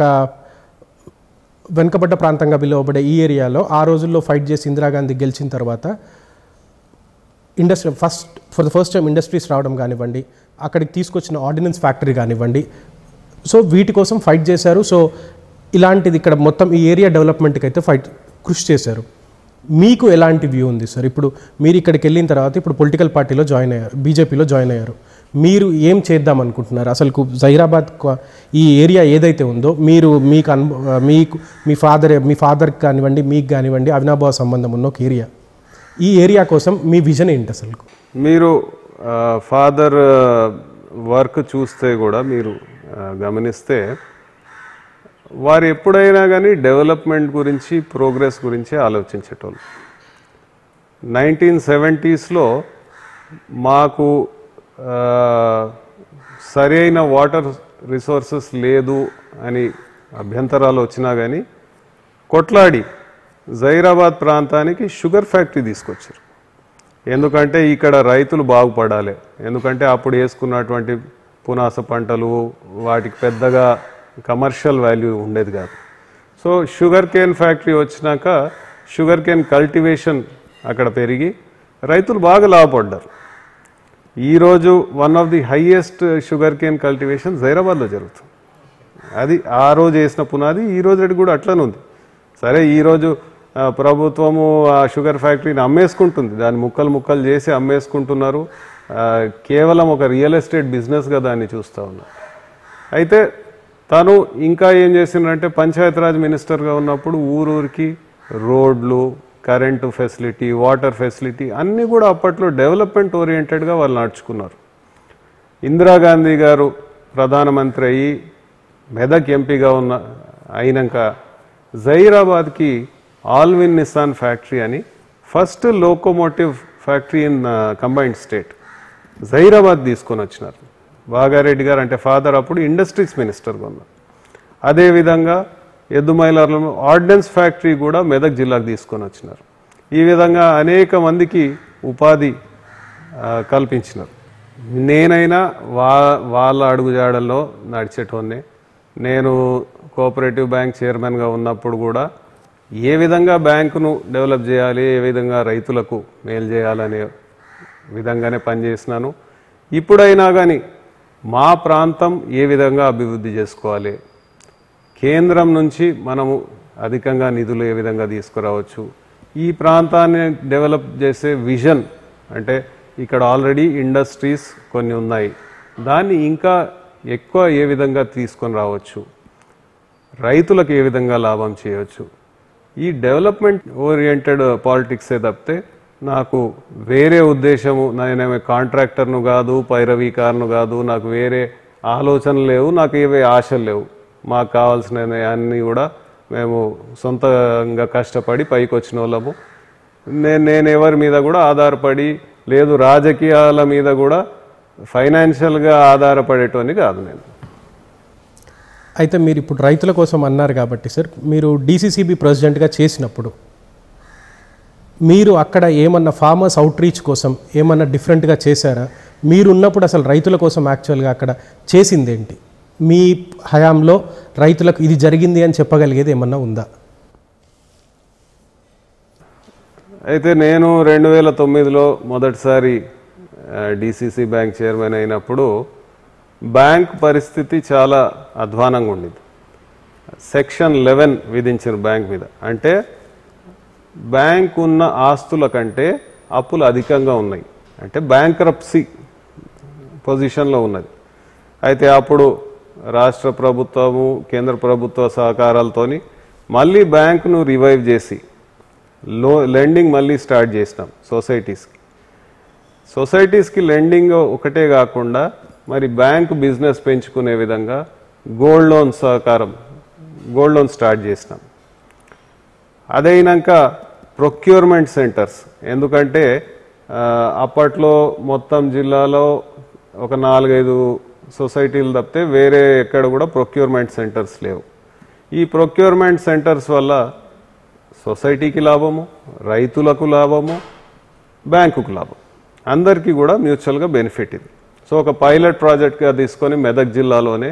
వెనుకబడ్డ ప్రాంతంగా పిలువబడే ఈ ఏరియాలో ఆ రోజుల్లో ఫైట్ చేసి ఇందిరాగాంధీ గెలిచిన తర్వాత industry first for the first time industries రావడం కానివ్వండి అక్కడికి తీసుకొచ్చిన ఆర్డినెన్స్ ఫ్యాక్టరీ కానివ్వండి సో వీటి కోసం ఫైట్ చేశారు సో ఇలాంటిది ఇక్కడ మొత్తం ఈ ఏరియా డెవలప్మెంట్కి అయితే ఫైట్ కృషి చేశారు మీకు ఎలాంటి వ్యూ ఉంది సార్ ఇప్పుడు మీరు ఇక్కడికి వెళ్ళిన తర్వాత ఇప్పుడు పొలిటికల్ పార్టీలో జాయిన్ అయ్యారు బీజేపీలో జాయిన్ అయ్యారు మీరు ఏం చేద్దాం అనుకుంటున్నారు అసలు జైరాబాద్ క- ఈ ఏరియా ఏదైతే ఉందో మీరు మీకు అను మీకు మీ ఫాదర్ మీ ఫాదర్కి కానివ్వండి మీకు కానివ్వండి అవినాభావ సంబంధం ఉన్న ఒక ఏరియా ఈ ఏరియా కోసం మీ విజన్ ఏంటి అసలు
మీరు ఫాదర్ వర్క్ చూస్తే కూడా మీరు ఆ, గమనిస్తే వారు ఎప్పుడైనా కానీ డెవలప్మెంట్ గురించి ప్రోగ్రెస్ గురించి ఆలోచించేటోళ్ళు నైన్టీన్ సెవెంటీస్లో మాకు ఆ, సరైన వాటర్ రిసోర్సెస్ లేదు అని అభ్యంతరాలు వచ్చినా కానీ కొట్లాడి జైరాబాద్ ప్రాంతానికి షుగర్ ఫ్యాక్టరీ తీసుకొచ్చారు ఎందుకంటే ఇక్కడ రైతులు బాగుపడాలి ఎందుకంటే అప్పుడు వేసుకున్నటువంటి పునాస పంటలు వాటికి పెద్దగా కమర్షియల్ వాల్యూ ఉండేది కాదు సో షుగర్ కేన్ ఫ్యాక్టరీ వచ్చినాక షుగర్ కేన్ కల్టివేషన్ అక్కడ పెరిగి రైతులు బాగా లాభపడ్డారు ఈరోజు one of the highest sugar cane cultivation జైరాబాద్లో జరుగుతుంది అది ఆ రోజు వేసిన పునాది ఈ రోజు కూడా అట్లనే ఉంది సరే ఈరోజు ఆ, ప్రభుత్వము ఆ షుగర్ ఫ్యాక్టరీని అమ్మేసుకుంటుంది దాన్ని ముక్కలు ముక్కలు చేసి అమ్మేసుకుంటున్నారు ఆ, కేవలం ఒక రియల్ ఎస్టేట్ బిజినెస్గా దాన్ని చూస్తూ ఉన్నారు అయితే తను ఇంకా ఏం చేసిందంటే పంచాయతీరాజ్ మినిస్టర్గా ఉన్నప్పుడు ఊరూరికి రోడ్లు కరెంటు ఫెసిలిటీ వాటర్ ఫెసిలిటీ అన్నీ కూడా అప్పట్లో డెవలప్మెంట్ ఓరియంటెడ్గా వాళ్ళు నడుచుకున్నారు ఇందిరాగాంధీ గారు ప్రధానమంత్రి అయ్యి మెదక్ ఎంపీగా ఉన్న అయినాక జైరాబాద్కి ఆల్విన్ నిసాన్ ఫ్యాక్టరీ అని first locomotive factory in combined state Zaheerabad తీసుకొని వచ్చినారు బాగారెడ్డి గారు అంటే ఫాదర్ అప్పుడు ఇండస్ట్రీస్ మినిస్టర్గా ఉన్నారు అదేవిధంగా ఎద్దుమైలార్లో ఆర్డినెన్స్ ఫ్యాక్టరీ కూడా మెదక్ జిల్లాకు తీసుకొని వచ్చినారు ఈ విధంగా అనేక మందికి ఉపాధి ఆ, కల్పించినారు నేనైనా వా వాళ్ళ అడుగుజాడల్లో నడిచేటోన్నే నేను కోఆపరేటివ్ బ్యాంక్ చైర్మన్గా ఉన్నప్పుడు కూడా ఏ విధంగా బ్యాంకును డెవలప్ చేయాలి ఏ విధంగా రైతులకు మేలు చేయాలనే విధంగానే పనిచేసినాను ఇప్పుడైనా కానీ మా ప్రాంతం ఏ విధంగా అభివృద్ధి చేసుకోవాలి కేంద్రం నుంచి మనము అధికంగా నిధులు ఏ విధంగా తీసుకురావచ్చు ఈ ప్రాంతాన్ని డెవలప్ చేసే విజన్ అంటే ఇక్కడ ఆల్రెడీ ఇండస్ట్రీస్ కొన్ని ఉన్నాయి దాన్ని ఇంకా ఎక్కువ ఏ విధంగా తీసుకొని రావచ్చు రైతులకు ఏ విధంగా లాభం చేయవచ్చు ఈ డెవలప్మెంట్ ఓరియంటెడ్ పాలిటిక్సే తప్పితే నాకు వేరే ఉద్దేశము నేనేమే కాంట్రాక్టర్ను కాదు పైరవీకారును కాదు నాకు వేరే ఆలోచనలు లేవు నాకు ఏవే ఆశలు లేవు మాకు కావాల్సిన అన్నీ కూడా మేము సొంతంగా కష్టపడి పైకి వచ్చిన వాళ్ళము నేను నేను ఎవరి మీద కూడా ఆధారపడి లేదు రాజకీయాల మీద కూడా ఫైనాన్షియల్గా ఆధారపడేటోని కాదు నేను
అయితే మీరు ఇప్పుడు రైతుల కోసం అన్నారు కాబట్టి సార్ మీరు డీసీసీబీ ప్రెసిడెంట్గా చేసినప్పుడు మీరు అక్కడ ఏమన్నా ఫార్మర్స్ అవుట్ రీచ్ కోసం ఏమన్నా డిఫరెంట్గా చేశారా మీరు ఉన్నప్పుడు అసలు రైతుల కోసం యాక్చువల్గా అక్కడ చేసిందేంటి మీ హయాంలో రైతులకు ఇది జరిగింది అని చెప్పగలిగేది ఏమన్నా ఉందా
అయితే నేను రెండు వేల తొమ్మిదిలో మొదటిసారి డిసిసి బ్యాంక్ చైర్మన్ అయినప్పుడు బ్యాంక్ పరిస్థితి చాలా అధ్వానంగా ఉండింది సెక్షన్ లెవెన్ విధించిన బ్యాంక్ మీద అంటే బ్యాంక్ ఉన్న ఆస్తుల కంటే అప్పులు అధికంగా ఉన్నాయి అంటే బ్యాంక్రప్సీ పొజిషన్లో ఉన్నది అయితే అప్పుడు రాష్ట్ర ప్రభుత్వము కేంద్ర ప్రభుత్వ సహకారాలతోని మళ్ళీ బ్యాంకును రివైవ్ చేసి లో లెండింగ్ మళ్ళీ స్టార్ట్ చేసినాం సొసైటీస్కి సొసైటీస్కి లెండింగ్ ఒకటే కాకుండా మరి బ్యాంక్ బిజినెస్ పెంచుకునే విధంగా గోల్డ్ లోన్ సహకారం గోల్డ్ లోన్ స్టార్ట్ చేసినాం అదైనాక ప్రొక్యూర్మెంట్ సెంటర్స్ ఎందుకంటే ఆ, అప్పట్లో మొత్తం జిల్లాలో ఒక నాలుగైదు సొసైటీలు తప్పితే వేరే ఎక్కడ కూడా ప్రొక్యూర్మెంట్ సెంటర్స్ లేవు ఈ ప్రొక్యూర్మెంట్ సెంటర్స్ వల్ల సొసైటీకి లాభము రైతులకు లాభము బ్యాంకుకు లాభం అందరికీ కూడా మ్యూచువల్గా బెనిఫిట్ ఇది సో ఒక పైలట్ ప్రాజెక్ట్గా తీసుకొని మెదక్ జిల్లాలోనే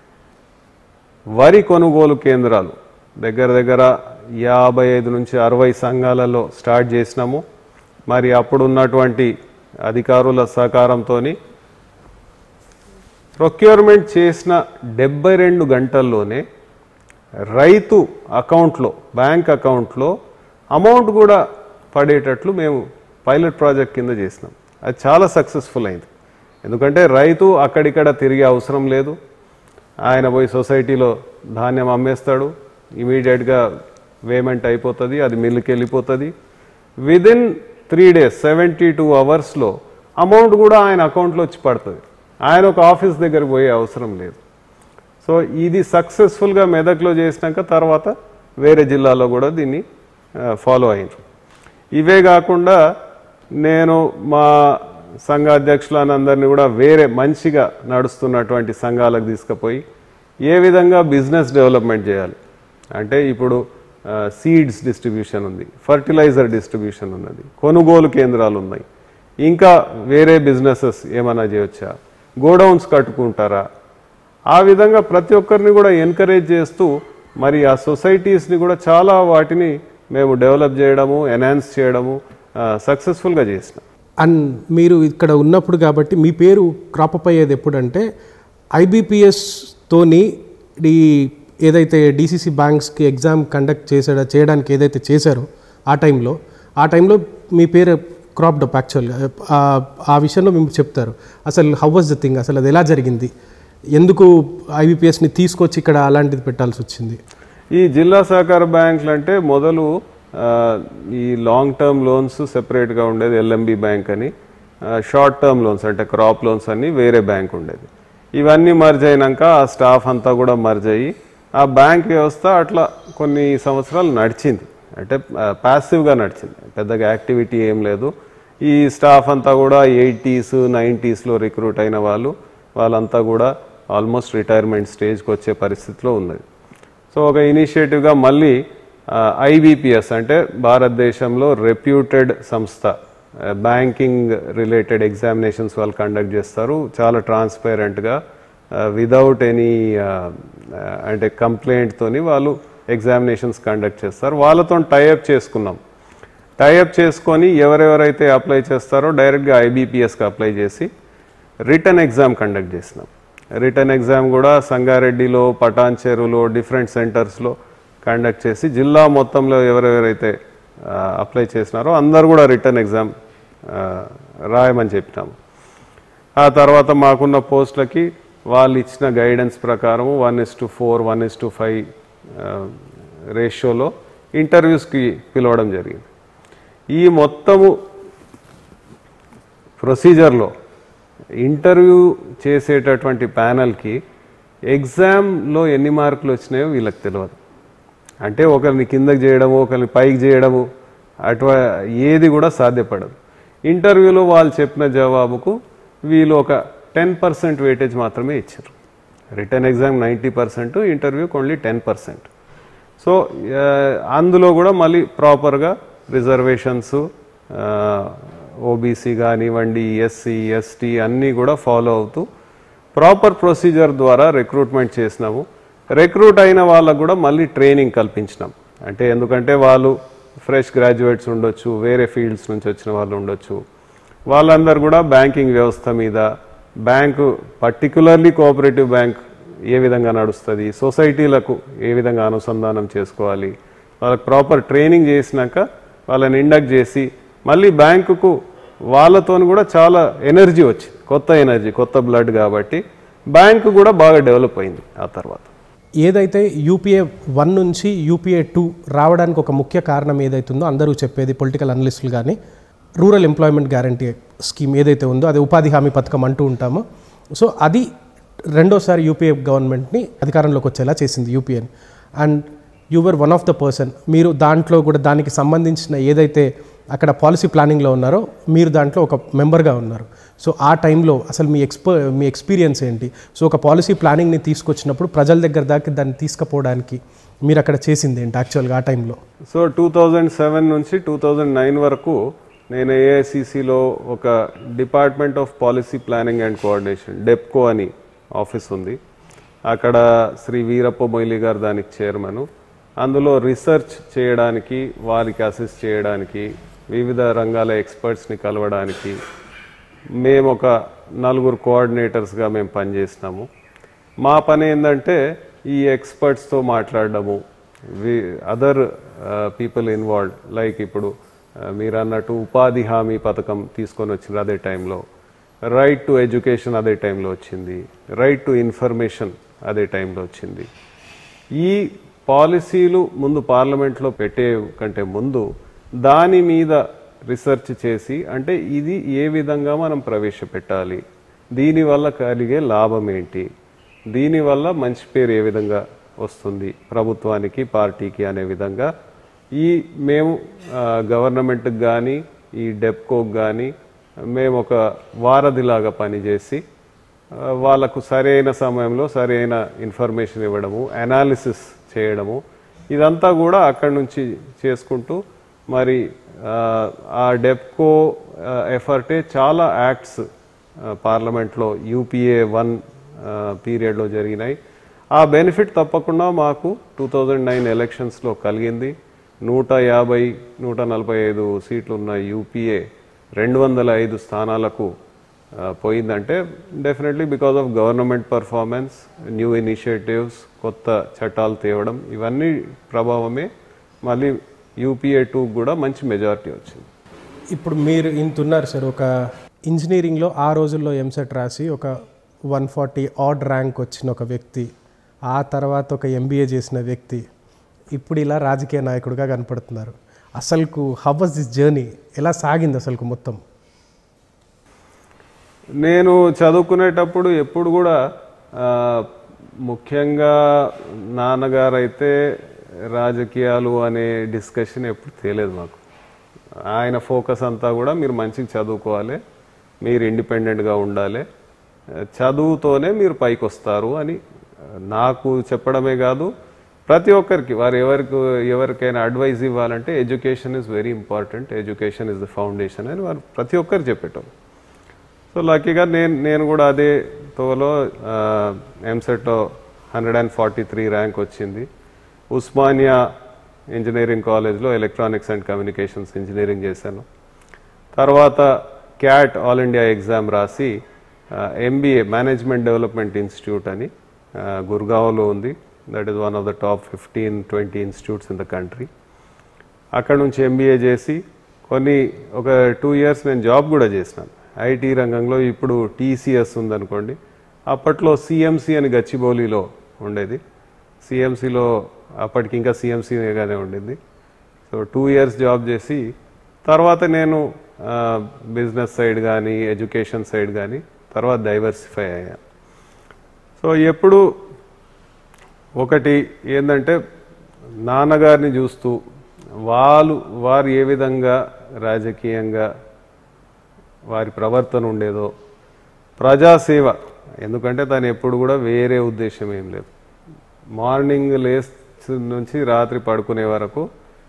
వరి కొనుగోలు కేంద్రాలు దగ్గర దగ్గర యాభై ఐదు నుంచి అరవై సంఘాలలో స్టార్ట్ చేసినాము మరి అప్పుడు ఉన్నటువంటి అధికారుల సహకారంతో ప్రొక్యూర్మెంట్ చేసిన డెబ్బై రెండు గంటల్లోనే రైతు అకౌంట్లో బ్యాంక్ అకౌంట్లో అమౌంట్ కూడా పడేటట్లు మేము పైలట్ ప్రాజెక్ట్ కింద చేసినాం అది చాలా సక్సెస్ఫుల్ అయింది ఎందుకంటే రైతు అక్కడిక్కడ తిరిగే అవసరం లేదు ఆయన పోయి సొసైటీలో ధాన్యం అమ్మేస్తాడు ఇమీడియట్గా పేమెంట్ అయిపోతుంది అది మిల్లుకి వెళ్ళిపోతుంది within three days seventy two అవర్స్లో అమౌంట్ కూడా ఆయన అకౌంట్లో వచ్చి పడుతుంది ఆయన ఒక ఆఫీస్ దగ్గరికి పోయే అవసరం లేదు సో ఇది సక్సెస్ఫుల్గా మెదక్లో చేసినాక తర్వాత వేరే జిల్లాలో కూడా దీన్ని ఫాలో అయ్యారు ఇవే కాకుండా నేను మా సంఘ అధ్యక్షులను అందరినీ కూడా వేరే మంచిగా నడుస్తున్నటువంటి సంఘాలకు తీసుకుపోయి ఏ విధంగా బిజినెస్ డెవలప్మెంట్ చేయాలి అంటే ఇప్పుడు సీడ్స్ డిస్ట్రిబ్యూషన్ ఉంది ఫర్టిలైజర్ డిస్ట్రిబ్యూషన్ ఉన్నది కొనుగోలు కేంద్రాలు ఉన్నాయి ఇంకా వేరే బిజినెసెస్ ఏమైనా చేయొచ్చా గోడౌన్స్ కట్టుకుంటారా ఆ విధంగా ప్రతి ఒక్కరిని కూడా ఎంకరేజ్ చేస్తూ మరి ఆ సొసైటీస్ని కూడా చాలా వాటిని మేము డెవలప్ చేయడము ఎన్హాన్స్ చేయడము సక్సెస్ఫుల్గా చేసినాం
అండ్ మీరు ఇక్కడ ఉన్నప్పుడు కాబట్టి మీ పేరు క్రాప్ అప్ అయ్యేది ఎప్పుడంటే ఐబీపీఎస్తోని ఈ ఏదైతే డీసీసీ బ్యాంక్స్కి ఎగ్జామ్ కండక్ట్ చేసాడ చేయడానికి ఏదైతే చేశారో ఆ టైంలో ఆ టైంలో మీ పేరు క్రాప్డ్ అప్ యాక్చువల్గా ఆ- ఆ విషయంలో మేము చెప్తారు అసలు హౌ వాజ్ ద థింగ్ అసలు అది ఎలా జరిగింది ఎందుకు ఐబీపీఎస్ని తీసుకొచ్చి ఇక్కడ అలాంటిది పెట్టాల్సి వచ్చింది
ఈ జిల్లా సహకార బ్యాంకులు అంటే మొదలు ఆ, ఈ లాంగ్ టర్మ్ లోన్స్ సెపరేట్గా ఉండేది ఎల్ఎంబి బ్యాంక్ అని షార్ట్ టర్మ్ లోన్స్ అంటే క్రాప్ లోన్స్ అని వేరే బ్యాంక్ ఉండేది ఇవన్నీ మర్జ్ అయినాక ఆ స్టాఫ్ అంతా కూడా మర్జ్ అయ్యి ఆ బ్యాంక్ వ్యవస్థ అట్లా కొన్ని సంవత్సరాలు నడిచింది అంటే ప్యాసివ్గా నడిచింది పెద్దగా యాక్టివిటీ ఏం లేదు ఈ స్టాఫ్ అంతా కూడా ఎయిటీస్ నైంటీస్లో రిక్రూట్ అయిన వాళ్ళు వాళ్ళంతా కూడా ఆల్మోస్ట్ రిటైర్మెంట్ స్టేజ్కి వచ్చే పరిస్థితిలో ఉన్నది సో ఒక ఇనిషియేటివ్గా మళ్ళీ ఐబీపీఎస్ అంటే భారతదేశంలో రెప్యూటెడ్ సంస్థ బ్యాంకింగ్ రిలేటెడ్ ఎగ్జామినేషన్స్ వాళ్ళు కండక్ట్ చేస్తారు చాలా ట్రాన్స్పరెంట్గా విదౌట్ ఎనీ అంటే కంప్లైంట్తోని వాళ్ళు ఎగ్జామినేషన్స్ కండక్ట్ చేస్తారు వాళ్ళతో టైఅప్ చేసుకున్నాం టైఅప్ చేసుకొని ఎవరెవరైతే అప్లై చేస్తారో డైరెక్ట్గా ఐబీపీఎస్కి అప్లై చేసి రిటర్న్ ఎగ్జామ్ కండక్ట్ చేసినాం రిటర్న్ ఎగ్జామ్ కూడా సంగారెడ్డిలో పటాన్ చెరువులో డిఫరెంట్ సెంటర్స్లో కండక్ట్ చేసి జిల్లా మొత్తంలో ఎవరెవరైతే అప్లై చేసినారో అందరు కూడా రిటర్న్ ఎగ్జామ్ రాయమని చెప్పినాము ఆ తర్వాత మాకున్న పోస్టులకి వాళ్ళు ఇచ్చిన గైడెన్స్ ప్రకారం one is to four one is to five రేషియోలో ఇంటర్వ్యూస్కి పిలవడం జరిగింది ఈ మొత్తము ప్రొసీజర్లో ఇంటర్వ్యూ చేసేటటువంటి ప్యానల్కి ఎగ్జామ్లో ఎన్ని మార్కులు వచ్చినాయో వీళ్ళకి తెలియదు అంటే ఒకరిని కిందకి చేయడము ఒకరిని పైకి చేయడము అటు ఏది కూడా సాధ్యపడదు ఇంటర్వ్యూలో వాళ్ళు చెప్పిన జవాబుకు వీళ్ళు ఒక టెన్ పర్సెంట్ వెయిటేజ్ మాత్రమే ఇచ్చారు రిటర్న్ ఎగ్జామ్ నైంటీ పర్సెంట్ ఇంటర్వ్యూకి ఓన్లీ టెన్ పర్సెంట్ సో ఆ, అందులో కూడా మళ్ళీ ప్రాపర్గా రిజర్వేషన్స్ ఓబీసీ కానివ్వండి ఎస్సీ ఎస్టీ అన్నీ కూడా ఫాలో అవుతూ ప్రాపర్ ప్రొసీజర్ ద్వారా రిక్రూట్మెంట్ చేసినాము రిక్రూట్ అయిన వాళ్ళకు కూడా మళ్ళీ ట్రైనింగ్ కల్పించినాం అంటే ఎందుకంటే వాళ్ళు ఫ్రెష్ గ్రాడ్యుయేట్స్ ఉండొచ్చు వేరే ఫీల్డ్స్ నుంచి వచ్చిన వాళ్ళు ఉండొచ్చు వాళ్ళందరూ కూడా బ్యాంకింగ్ వ్యవస్థ మీద బ్యాంకు పర్టికులర్లీ కోఆపరేటివ్ బ్యాంక్ ఏ విధంగా నడుస్తుంది సొసైటీలకు ఏ విధంగా అనుసంధానం చేసుకోవాలి వాళ్ళకి ప్రాపర్ ట్రైనింగ్ చేసినాక వాళ్ళని ఇండక్ట్ చేసి మళ్ళీ బ్యాంకుకు వాళ్ళతోని కూడా చాలా ఎనర్జీ వచ్చింది కొత్త ఎనర్జీ కొత్త బ్లడ్ కాబట్టి బ్యాంకు కూడా బాగా డెవలప్ అయింది ఆ తర్వాత
ఏదైతే యూపీఏ వన్ నుంచి యూపీఏ టూ రావడానికి ఒక ముఖ్య కారణం ఏదైతుందో అందరూ చెప్పేది పొలిటికల్ అనలిస్టులు కానీ రూరల్ ఎంప్లాయ్మెంట్ గ్యారంటీ స్కీమ్ ఏదైతే ఉందో అది ఉపాధి హామీ పథకం అంటూ ఉంటామో సో అది రెండోసారి యూపీఏ గవర్నమెంట్ని అధికారంలోకి వచ్చేలా చేసింది యూపీఏని and your one of the person మీరు దాంట్లో కూడా దానికి సంబంధించిన ఏదైతే అక్కడ పాలసీ ప్లానింగ్లో ఉన్నారో మీరు దాంట్లో ఒక మెంబర్గా ఉన్నారు సో ఆ టైంలో అసలు మీ ఎక్స్ప మీ ఎక్స్పీరియన్స్ ఏంటి సో ఒక పాలసీ ప్లానింగ్ని తీసుకొచ్చినప్పుడు ప్రజల దగ్గర దాకా దాన్ని తీసుకుపోవడానికి మీరు అక్కడ చేసింది ఏంటి యాక్చువల్గా ఆ టైంలో
సో టూ థౌజండ్ సెవెన్ నుంచి టూ థౌజండ్ నైన్ వరకు నేను ఏఐసిసిలో ఒక department of policy planning and coordination DEPCO అని ఆఫీస్ ఉంది అక్కడ శ్రీ వీరప్ప మొయిలి గారు దానికి చైర్మన్ అందులో రీసెర్చ్ చేయడానికి వారికి అసిస్ట్ చేయడానికి వివిధ రంగాల ఎక్స్పర్ట్స్ని కలవడానికి మేము ఒక నలుగురు కోఆర్డినేటర్స్గా మేము పనిచేసినాము మా పని ఏంటంటే ఈ ఎక్స్పర్ట్స్తో మాట్లాడడము we other people involved like ఇప్పుడు uh, మీరు అన్నట్టు ఉపాధి హామీ పథకం తీసుకొని వచ్చింది అదే టైంలో రైట్ టు ఎడ్యుకేషన్ అదే టైంలో వచ్చింది రైట్ టు ఇన్ఫర్మేషన్ అదే టైంలో వచ్చింది ఈ పాలసీలు ముందు పార్లమెంట్లో పెట్టే కంటే ముందు దాని మీద రీసెర్చ్ చేసి అంటే ఇది ఏ విధంగా మనం ప్రవేశపెట్టాలి దీనివల్ల కలిగే లాభం ఏంటి దీనివల్ల మంచి పేరు ఏ విధంగా వస్తుంది ప్రభుత్వానికి పార్టీకి అనే విధంగా ఈ మేము గవర్నమెంట్కి కానీ ఈ డెప్కోకి కానీ మేము ఒక వారధిలాగా పనిచేసి ఆ, వాళ్ళకు సరైన సమయంలో సరైన ఇన్ఫర్మేషన్ ఇవ్వడము అనాలిసిస్ చేయడము ఇదంతా కూడా అక్కడి నుంచి చేసుకుంటూ మరి ఆ, ఆ డెప్కో ఎఫర్టే చాలా యాక్ట్స్ పార్లమెంట్లో యూపీఏ వన్ పీరియడ్లో జరిగినాయి ఆ బెనిఫిట్ తప్పకుండా మాకు టూ థౌజండ్ నైన్ ఎలక్షన్స్లో కలిగింది నూట యాభై నూట నలభై ఐదు సీట్లు ఉన్న యూపీఏ రెండు వందల ఐదు స్థానాలకు ఆ, పోయిందంటే definitely because of government performance new initiatives కొత్త చట్టాలు తేవడం ఇవన్నీ ప్రభావమే మళ్ళీ యూపీఏ టూ కూడా మంచి మెజారిటీ వచ్చింది
ఇప్పుడు మీరు ఇంత ఉన్నారు సార్ ఒక ఇంజనీరింగ్లో ఆ రోజుల్లో ఎంసెట్ రాసి ఒక వన్ ఫార్టీ ఆడ్ ర్యాంక్ వచ్చిన ఒక వ్యక్తి ఆ తర్వాత ఒక ఎంబీఏ చేసిన వ్యక్తి ఇప్పుడు ఇలా రాజకీయ నాయకుడిగా కనపడుతున్నారు అసలుకు హౌ వాజ్ దిస్ జర్నీ ఎలా సాగింది అసలుకు మొత్తం
నేను చదువుకునేటప్పుడు ఎప్పుడు కూడా ఆ, ముఖ్యంగా నాన్నగారు అయితే రాజకీయాలు అనే డిస్కషన్ ఎప్పుడు తేలేదు మాకు ఆయన ఫోకస్ అంతా కూడా మీరు మంచిగా చదువుకోవాలి మీరు ఇండిపెండెంట్గా ఉండాలి చదువుతోనే మీరు పైకి వస్తారు అని నాకు చెప్పడమే కాదు ప్రతి ఒక్కరికి వారు ఎవరికి ఎవరికైనా అడ్వైజ్ ఇవ్వాలంటే education is very important education is the foundation అని వారు ప్రతి ఒక్కరు చెప్పేటోళ్ళు సో లక్కీగా నేను నేను కూడా అదే తోలో ఎంసెట్లో hundred and forty three rank వచ్చింది ఉస్మానియా ఇంజనీరింగ్ కాలేజ్లో ఎలక్ట్రానిక్స్ అండ్ కమ్యూనికేషన్స్ ఇంజనీరింగ్ చేశాను తర్వాత క్యాట్ ఆల్ ఇండియా ఎగ్జామ్ రాసి ఎంబీఏ మేనేజ్మెంట్ డెవలప్మెంట్ ఇన్స్టిట్యూట్ అని ఆ, గుర్గావ్లో ఉంది that is one of the top fifteen twenty institutes in the country అక్కడ నుంచి ఎంబీఏ చేసి కొన్ని ఒక టూ ఇయర్స్ నేను జాబ్ కూడా చేసినాను ఐటీ రంగంలో ఇప్పుడు టీసీఎస్ ఉందనుకోండి అప్పట్లో సిఎంసి అని గచ్చిబౌలిలో ఉండేది సిఎంసిలో అప్పటికి ఇంకా సిఎంసీగానే ఉండింది సో టూ ఇయర్స్ జాబ్ చేసి తర్వాత నేను బిజినెస్ సైడ్ కానీ ఎడ్యుకేషన్ సైడ్ కానీ తర్వాత డైవర్సిఫై అయ్యాను సో ఎప్పుడు ఒకటి ఏంటంటే నాన్నగారిని చూస్తూ వాళ్ళు వారు ఏ విధంగా రాజకీయంగా వారి ప్రవర్తన ఉండేదో ప్రజాసేవ ఎందుకంటే తను ఎప్పుడు కూడా వేరే ఉద్దేశం ఏం లేదు మార్నింగ్ లేస్ నుంచి రాత్రి పడుకునే వరకు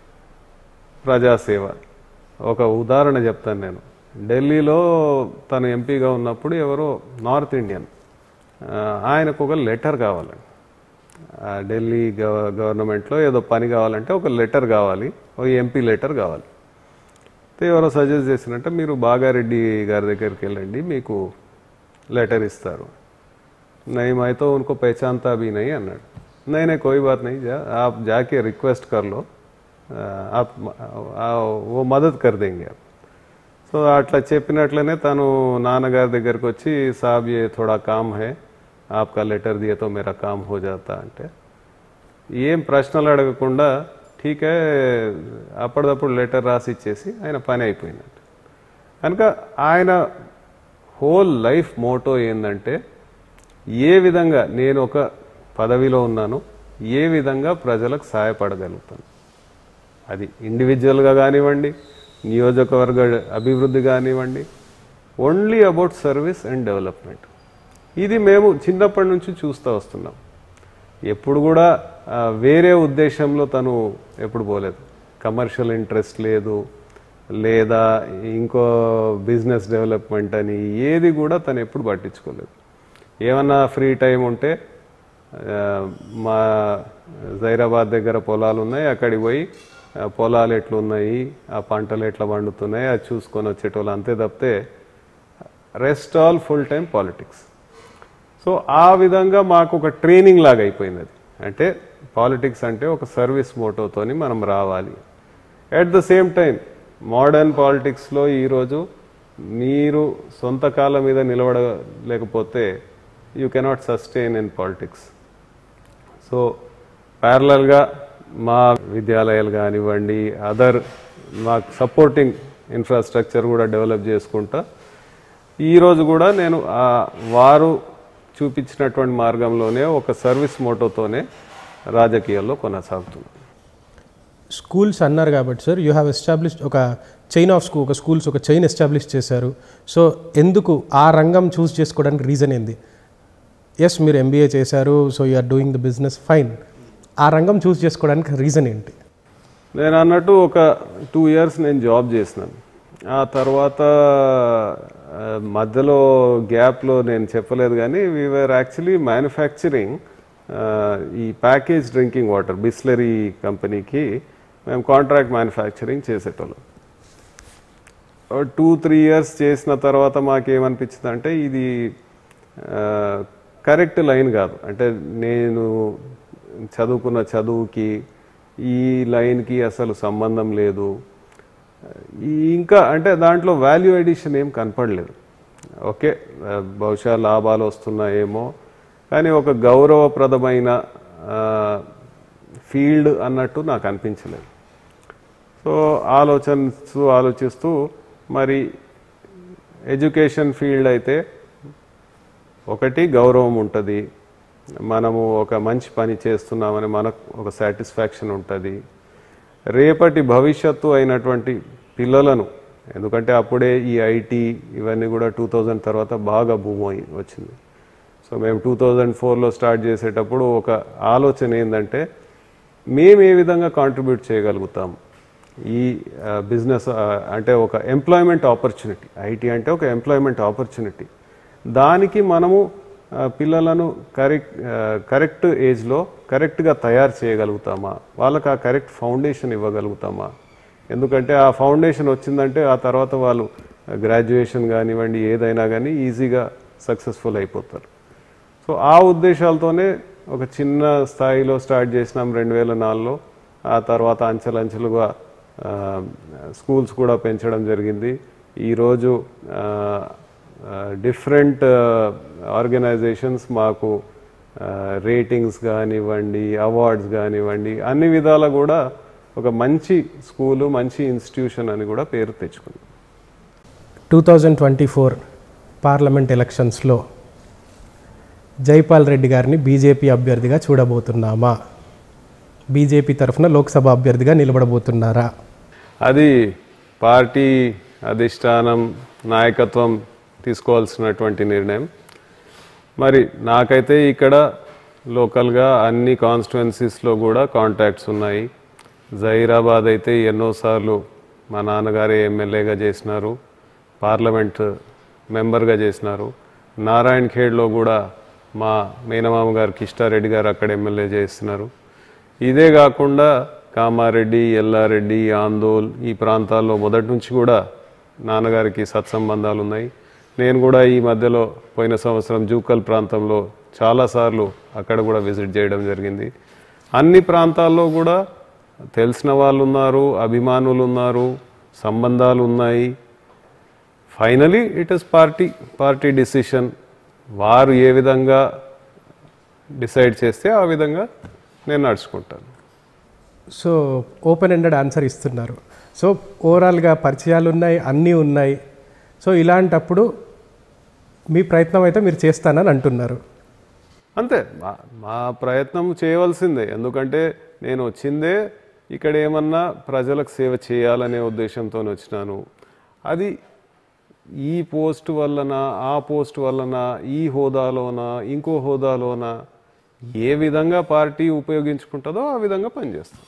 ప్రజాసేవ ఒక ఉదాహరణ చెప్తాను నేను ఢిల్లీలో తను ఎంపీగా ఉన్నప్పుడు ఎవరో నార్త్ ఇండియన్ ఆ, ఆయనకు ఒక లెటర్ కావాలండి ఆ, ఢిల్లీ గవ- గవర్నమెంట్లో ఏదో పని కావాలంటే ఒక లెటర్ కావాలి ఒక ఎంపీ లెటర్ కావాలి అయితే ఎవరో సజెస్ట్ చేసినట్టే మీరు బాగారెడ్డి గారి దగ్గరికి వెళ్ళండి మీకు లెటర్ ఇస్తారు नहीं मैं तो उनको पहचानता भी नहीं అన్నాడు नहीं नहीं कोई बात नहीं जा आप जाके रिक्वेस्ट कर लो आ, आप आ, वो मदद कर देंगे आप సో అట్లా చెప్పినట్లనే తను నాన్నగారి దగ్గరకు వచ్చి సాబ్ ఏ థోడా కామ్ హే ఆప్కా లెటర్ దియే తో మేరా కామ్ హో జాతా అంటే ఏం ప్రశ్నలు అడగకుండా ఠీకే అప్పటిదప్పుడు లెటర్ రాసి ఇచ్చేసి ఆయన పని అయిపోయినట్టు కనుక ఆయన హోల్ లైఫ్ మోటో ఏంటంటే ఏ విధంగా నేను ఒక పదవిలో ఉన్నాను ఏ విధంగా ప్రజలకు సహాయపడగలుగుతాను అది ఇండివిజువల్గా కానివ్వండి నియోజకవర్గ అభివృద్ధి కానివ్వండి only about service and development ఇది మేము చిన్నప్పటి నుంచి చూస్తూ వస్తున్నాం ఎప్పుడు కూడా ఆ, వేరే ఉద్దేశంలో తను ఎప్పుడు పోలేదు కమర్షియల్ ఇంట్రెస్ట్ లేదు లేదా ఇంకో బిజినెస్ డెవలప్మెంట్ అని ఏది కూడా తను ఎప్పుడు పట్టించుకోలేదు ఏమన్నా ఫ్రీ టైం ఉంటే ఆ, మా జైరాబాద్ దగ్గర పొలాలు ఉన్నాయి అక్కడికి పోయి ఆ, పొలాలు ఎట్లున్నాయి ఆ పంటలు ఎట్లా పండుతున్నాయి అది చూసుకొని వచ్చేటోళ్ళు అంతే తప్పితే rest all full time politics so ఆ విధంగా మాకు ఒక ట్రైనింగ్ లాగా అయిపోయింది అది అంటే పాలిటిక్స్ అంటే ఒక సర్వీస్ మోటోతోని మనం రావాలి at the same time modern పాలిటిక్స్లో ఈరోజు మీరు సొంత కాళ్ళ మీద నిలబడలేకపోతే you cannot sustain in politics so ప్యారలల్గా మా విద్యాలయాలు కానివ్వండి అదర్ మాకు సపోర్టింగ్ ఇన్ఫ్రాస్ట్రక్చర్ కూడా డెవలప్ చేసుకుంటా ఈరోజు కూడా నేను ఆ వారు చూపించినటువంటి మార్గంలోనే ఒక సర్వీస్ మోటోతోనే రాజకీయాల్లో కొనసాగుతుంది
స్కూల్స్ అన్నారు కాబట్టి సార్ యూ హ్యావ్ ఎస్టాబ్లిష్డ్ ఒక చైన్ ఆఫ్ స్కూల్ ఒక స్కూల్స్ ఒక చైన్ ఎస్టాబ్లిష్ చేశారు సో ఎందుకు ఆ రంగం చూస్ చేసుకోవడానికి రీజన్ ఏంది ఎస్ మీరు ఎంబీఏ చేశారు so you are doing the business fine ఆ రంగం చూస్ చేసుకోవడానికి రీజన్ ఏంటి
నేను అన్నట్టు ఒక టూ ఇయర్స్ నేను జాబ్ చేసినాను ఆ తర్వాత ఆ, మధ్యలో గ్యాప్లో నేను చెప్పలేదు కానీ వీఆర్ యాక్చువల్లీ మ్యానుఫ్యాక్చరింగ్ ఈ ప్యాకేజ్ డ్రింకింగ్ వాటర్ బిస్లరీ కంపెనీకి మేము కాంట్రాక్ట్ మ్యానుఫ్యాక్చరింగ్ చేసేటోళ్ళం టూ త్రీ ఇయర్స్ చేసిన తర్వాత మాకేమనిపించింది అంటే ఇది కరెక్ట్ లైన్ కాదు అంటే నేను చదువుకున్న చదువుకి ఈ లైన్కి అసలు సంబంధం లేదు ఈ ఇంకా అంటే దాంట్లో వాల్యూ ఎడిషన్ ఏం కనపడలేదు ఓకే ఆ, బహుశా లాభాలు వస్తున్నాయేమో కానీ ఒక గౌరవప్రదమైన ఫీల్డ్ అన్నట్టు నాకు అనిపించలేదు సో ఆలోచనస్తూ ఆలోచిస్తూ మరి ఎడ్యుకేషన్ ఫీల్డ్ అయితే ఒకటి గౌరవం ఉంటుంది మనము ఒక మంచి పని చేస్తున్నామని మనకు ఒక సాటిస్ఫాక్షన్ ఉంటుంది రేపటి భవిష్యత్తు అయినటువంటి పిల్లలను ఎందుకంటే అప్పుడే ఈ ఐటీ ఇవన్నీ కూడా టూ థౌజండ్ తర్వాత బాగా భూమి అయి వచ్చింది సో మేము టూ థౌజండ్ ఫోర్లో స్టార్ట్ చేసేటప్పుడు ఒక ఆలోచన ఏంటంటే మేము ఏ విధంగా కాంట్రిబ్యూట్ చేయగలుగుతాం ఈ బిజినెస్ అంటే ఒక ఎంప్లాయ్మెంట్ ఆపర్చునిటీ ఐటీ అంటే ఒక ఎంప్లాయ్మెంట్ ఆపర్చునిటీ దానికి మనము ఆ, పిల్లలను కరెక్ట్ కరెక్ట్ ఏజ్లో కరెక్ట్గా తయారు చేయగలుగుతామా వాళ్ళకి ఆ కరెక్ట్ ఫౌండేషన్ ఇవ్వగలుగుతామా ఎందుకంటే ఆ ఫౌండేషన్ వచ్చిందంటే ఆ తర్వాత వాళ్ళు గ్రాడ్యుయేషన్ కానివ్వండి ఏదైనా కానీ ఈజీగా సక్సెస్ఫుల్ అయిపోతారు సో ఆ ఉద్దేశాలతోనే ఒక చిన్న స్థాయిలో స్టార్ట్ చేసినాం రెండు వేల నాలుగులో ఆ తర్వాత అంచెలంచెలుగా ఆ, స్కూల్స్ కూడా పెంచడం జరిగింది ఈరోజు డిఫరెంట్ ఆర్గనైజేషన్స్ మాకు రేటింగ్స్ కానివ్వండి అవార్డ్స్ కానివ్వండి అన్ని విధాల కూడా ఒక మంచి స్కూలు మంచి ఇన్స్టిట్యూషన్ అని కూడా పేరు తెచ్చుకుంది
two thousand twenty four parliament ఎలక్షన్స్లో జైపాల్ రెడ్డి గారిని బీజేపీ అభ్యర్థిగా చూడబోతున్నామా బీజేపీ తరఫున లోక్సభ అభ్యర్థిగా నిలబడబోతున్నారా
అది పార్టీ అధిష్టానం నాయకత్వం తీసుకోవాల్సినటువంటి నిర్ణయం మరి నాకైతే ఇక్కడ లోకల్గా అన్ని కాన్స్టిట్యున్సీస్లో కూడా కాంటాక్ట్స్ ఉన్నాయి జహీరాబాద్ అయితే ఎన్నోసార్లు మా నాన్నగారే ఎమ్మెల్యేగా చేసినారు పార్లమెంట్ మెంబర్గా చేసినారు నారాయణ్ ఖేడ్లో కూడా మా మేనమామ గారు కిష్టారెడ్డి గారు అక్కడ ఎమ్మెల్యే చేస్తున్నారు ఇదే కాకుండా కామారెడ్డి ఎల్లారెడ్డి ఆందోల్ ఈ ప్రాంతాల్లో మొదటి నుంచి కూడా నాన్నగారికి సత్సంబంధాలు ఉన్నాయి నేను కూడా ఈ మధ్యలో పోయిన సంవత్సరం జూకల్ ప్రాంతంలో చాలాసార్లు అక్కడ కూడా విజిట్ చేయడం జరిగింది అన్ని ప్రాంతాల్లో కూడా తెలిసిన వాళ్ళు ఉన్నారు అభిమానులు ఉన్నారు సంబంధాలు ఉన్నాయి finally it is party party decision వారు ఏ విధంగా డిసైడ్ చేస్తే ఆ విధంగా నేను నడుచుకుంటాను
సో ఓపెన్ ఎండెడ్ ఆన్సర్ ఇస్తున్నారు సో ఓవరాల్గా పరిచయాలు ఉన్నాయి అన్నీ ఉన్నాయి సో ఇలాంటప్పుడు మీ ప్రయత్నం అయితే మీరు చేస్తానని అంటున్నారు
అంతే మా మా ప్రయత్నం చేయవలసిందే ఎందుకంటే నేను వచ్చిందే ఇక్కడ ఏమన్నా ప్రజలకు సేవ చేయాలనే ఉద్దేశంతో వచ్చినాను అది ఈ పోస్ట్ వలన ఆ పోస్ట్ వలన ఈ హోదాలోన ఇంకో హోదాలోన ఏ విధంగా పార్టీ ఉపయోగించుకుంటుందో ఆ విధంగా పనిచేస్తాం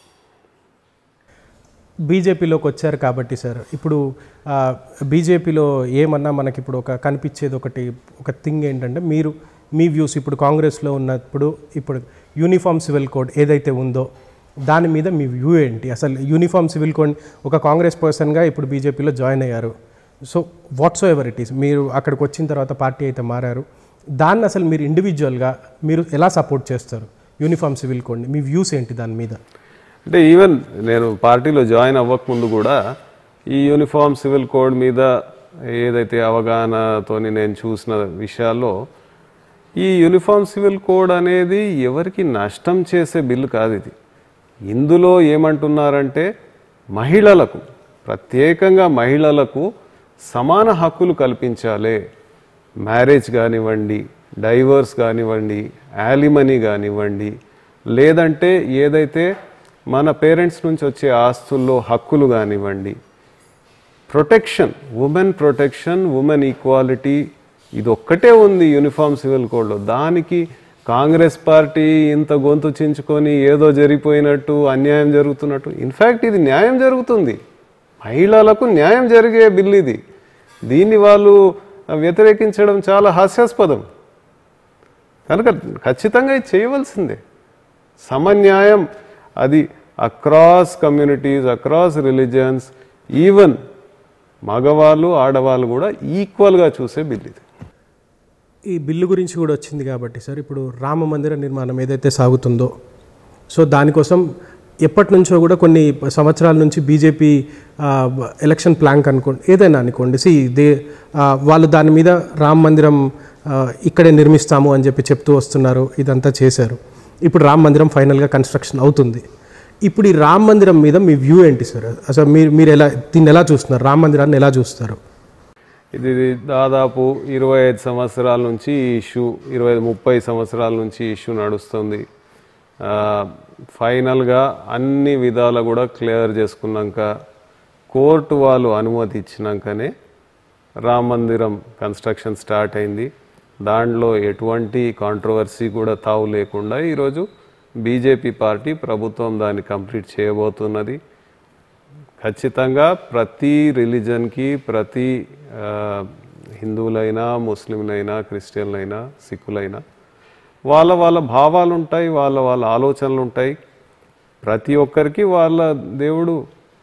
బీజేపీలోకి వచ్చారు కాబట్టి సార్ ఇప్పుడు ఆ, బీజేపీలో ఏమన్నా మనకి ఇప్పుడు ఒక కనిపించేది ఒకటి ఒక థింగ్ ఏంటంటే మీరు మీ వ్యూస్ ఇప్పుడు కాంగ్రెస్లో ఉన్నప్పుడు ఇప్పుడు యూనిఫామ్ సివిల్ కోడ్ ఏదైతే ఉందో దాని మీద మీ వ్యూ ఏంటి అసలు యూనిఫామ్ సివిల్ కోడ్ ఒక కాంగ్రెస్ పర్సన్గా ఇప్పుడు బీజేపీలో జాయిన్ అయ్యారు so what's ever it is మీరు అక్కడికి వచ్చిన తర్వాత పార్టీ అయితే మారారు దాన్ని అసలు మీరు ఇండివిజువల్గా మీరు ఎలా సపోర్ట్ చేస్తారు యూనిఫామ్ సివిల్ కోడ్ని మీ వ్యూస్ ఏంటి దాని మీద
అంటే ఈవెన్ నేను పార్టీలో జాయిన్ అవ్వకముందు కూడా ఈ యూనిఫామ్ సివిల్ కోడ్ మీద ఏదైతే అవగాహనతోని నేను చూసిన విషయాల్లో ఈ యూనిఫామ్ సివిల్ కోడ్ అనేది ఎవరికి నష్టం చేసే బిల్లు కాదు ఇది ఇందులో ఏమంటున్నారంటే మహిళలకు ప్రత్యేకంగా మహిళలకు సమాన హక్కులు కల్పించాలి మ్యారేజ్ కానివ్వండి డైవర్స్ కానివ్వండి యాలిమనీ కానివ్వండి లేదంటే ఏదైతే మన పేరెంట్స్ నుంచి వచ్చే ఆస్తుల్లో హక్కులు కానివ్వండి protection women protection women equality ఇది ఒక్కటే ఉంది యూనిఫామ్ సివిల్ కోడ్లో దానికి కాంగ్రెస్ పార్టీ ఇంత గొంతు చించుకొని ఏదో జరిగిపోయినట్టు అన్యాయం జరుగుతున్నట్టు ఇన్ఫ్యాక్ట్ ఇది న్యాయం జరుగుతుంది మహిళలకు న్యాయం జరిగే బిల్ ఇది దీన్ని వాళ్ళు వ్యతిరేకించడం చాలా హాస్యాస్పదం కనుక ఖచ్చితంగా ఇది చేయవలసిందే సమన్యాయం అది across communities across religions even మగవాళ్ళు ఆడవాళ్ళు కూడా ఈక్వల్గా చూసే బిల్ ఇది
ఈ బిల్లు గురించి కూడా వచ్చింది కాబట్టి సార్ ఇప్పుడు రామ మందిర నిర్మాణం ఏదైతే సాగుతుందో సో దానికోసం ఎప్పటి నుంచో కూడా కొన్ని సంవత్సరాల నుంచి బీజేపీ ఎలక్షన్ ప్లాంక్ అనుకోండి ఏదైనా అనుకోండి సి దే ఆ, వాళ్ళు దాని మీద రామ మందిరం ఆ, ఇక్కడే నిర్మిస్తాము అని చెప్పి చెప్తూ వస్తున్నారు ఇదంతా చేశారు ఇప్పుడు రామ మందిరం ఫైనల్గా కన్స్ట్రక్షన్ అవుతుంది ఇప్పుడు ఈ రామ మందిరం మీద మీ వ్యూ ఏంటి సార్ అసలు మీరు మీరు ఎలా దీన్ని ఎలా చూస్తున్నారు రామ మందిరాన్ని ఎలా చూస్తారు
ఇది దాదాపు ఇరవై ఐదు సంవత్సరాల నుంచి ఈ ఇష్యూ ఇరవై ఐదు ముప్పై సంవత్సరాల నుంచి ఈ ఇష్యూ నడుస్తుంది ఆ, ఫైనల్గా అన్ని విధాలు కూడా క్లియర్ చేసుకున్నాక కోర్టు వాళ్ళు అనుమతి ఇచ్చినాకనే రామ మందిరం కన్స్ట్రక్షన్ స్టార్ట్ అయింది దాంట్లో ఎటువంటి కాంట్రవర్సీ కూడా తావు లేకుండా ఈరోజు బీజేపీ పార్టీ ప్రభుత్వం దాన్ని కంప్లీట్ చేయబోతున్నది ఖచ్చితంగా ప్రతి రిలీజన్కి ప్రతి ఆ, హిందువులైనా ముస్లింలైనా క్రిస్టియన్లైనా సిక్కులైనా వాళ్ళ వాళ్ళ భావాలు ఉంటాయి వాళ్ళ వాళ్ళ ఆలోచనలు ఉంటాయి ప్రతి ఒక్కరికి వాళ్ళ దేవుడు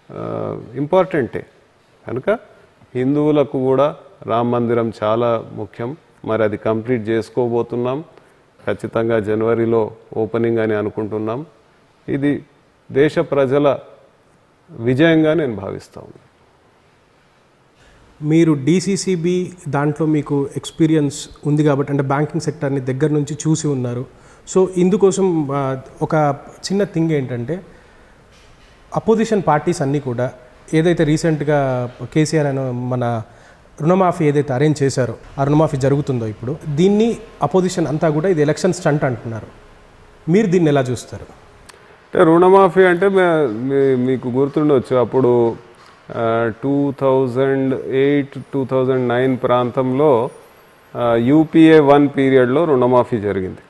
ఇంపార్టెంటే కనుక హిందువులకు కూడా రామ మందిరం చాలా ముఖ్యం మరి అది కంప్లీట్ చేసుకోబోతున్నాం ఖచ్చితంగా జనవరిలో ఓపెనింగ్ అని అనుకుంటున్నాం ఇది దేశ ప్రజల విజయంగా నేను భావిస్తా ఉన్నాను
మీరు డీసీసీబీ దాంట్లో మీకు ఎక్స్పీరియన్స్ ఉంది కాబట్టి అంటే బ్యాంకింగ్ సెక్టర్ని దగ్గర నుంచి చూసి ఉన్నారు సో ఇందుకోసం ఆ, ఒక చిన్న థింగ్ ఏంటంటే అపోజిషన్ పార్టీస్ అన్నీ కూడా ఏదైతే రీసెంట్గా కేసీఆర్ అని మన రుణమాఫీ ఏదైతే అరేంజ్ చేశారో ఆ రుణమాఫీ జరుగుతుందో ఇప్పుడు దీన్ని అపోజిషన్ అంతా కూడా ఇది ఎలక్షన్ స్టంట్ అంటున్నారు మీరు దీన్ని ఎలా చూస్తారు
అంటే రుణమాఫీ అంటే మే- మీ- మీకు గుర్తుండొచ్చు అప్పుడు two thousand eight two thousand nine ప్రాంతంలో యూపీఏ వన్ పీరియడ్లో రుణమాఫీ జరిగింది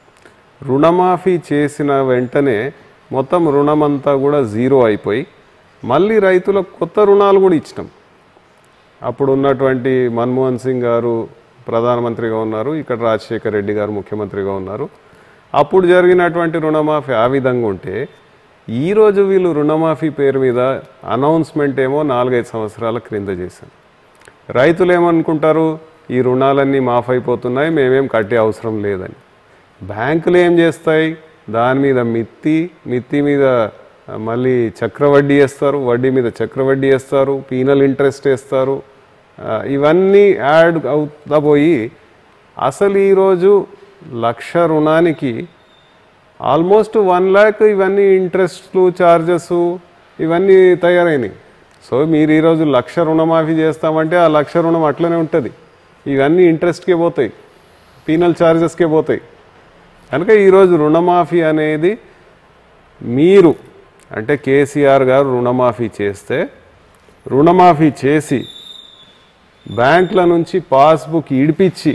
రుణమాఫీ చేసిన వెంటనే మొత్తం రుణమంతా కూడా జీరో అయిపోయి మళ్ళీ రైతులకు కొత్త రుణాలు కూడా ఇచ్చినాం అప్పుడు ఉన్నటువంటి మన్మోహన్ సింగ్ గారు ప్రధానమంత్రిగా ఉన్నారు ఇక్కడ రాజశేఖర్ రెడ్డి గారు ముఖ్యమంత్రిగా ఉన్నారు అప్పుడు జరిగినటువంటి రుణమాఫీ ఆ విధంగా ఉంటే ఈరోజు వీళ్ళు రుణమాఫీ పేరు మీద అనౌన్స్మెంట్ ఏమో నాలుగైదు సంవత్సరాల క్రింద చేశారు రైతులు ఏమనుకుంటారు ఈ రుణాలన్నీ మాఫ్ అయిపోతున్నాయి మేమేం కట్టే అవసరం లేదని బ్యాంకులు ఏం చేస్తాయి దాని మీద మిత్తి మిత్తి మీద ఆ, మళ్ళీ చక్రవడ్డీ వేస్తారు వడ్డీ మీద చక్రవడ్డీ వేస్తారు పీనల్ ఇంట్రెస్ట్ వేస్తారు ఆ, ఇవన్నీ యాడ్ అవుతా పోయి అసలు ఈరోజు లక్ష రుణానికి ఆల్మోస్ట్ వన్ ల్యాక్ ఇవన్నీ ఇంట్రెస్ట్లు ఛార్జెస్ ఇవన్నీ తయారైనాయి సో మీరు ఈరోజు లక్ష రుణమాఫీ చేస్తామంటే ఆ లక్ష రుణం అట్లనే ఉంటుంది ఇవన్నీ ఇంట్రెస్ట్కే పోతాయి పీనల్ ఛార్జెస్కే పోతాయి కనుక ఈరోజు రుణమాఫీ అనేది మీరు అంటే కేసీఆర్ గారు రుణమాఫీ చేస్తే రుణమాఫీ చేసి బ్యాంకుల నుంచి పాస్బుక్ ఇడిపించి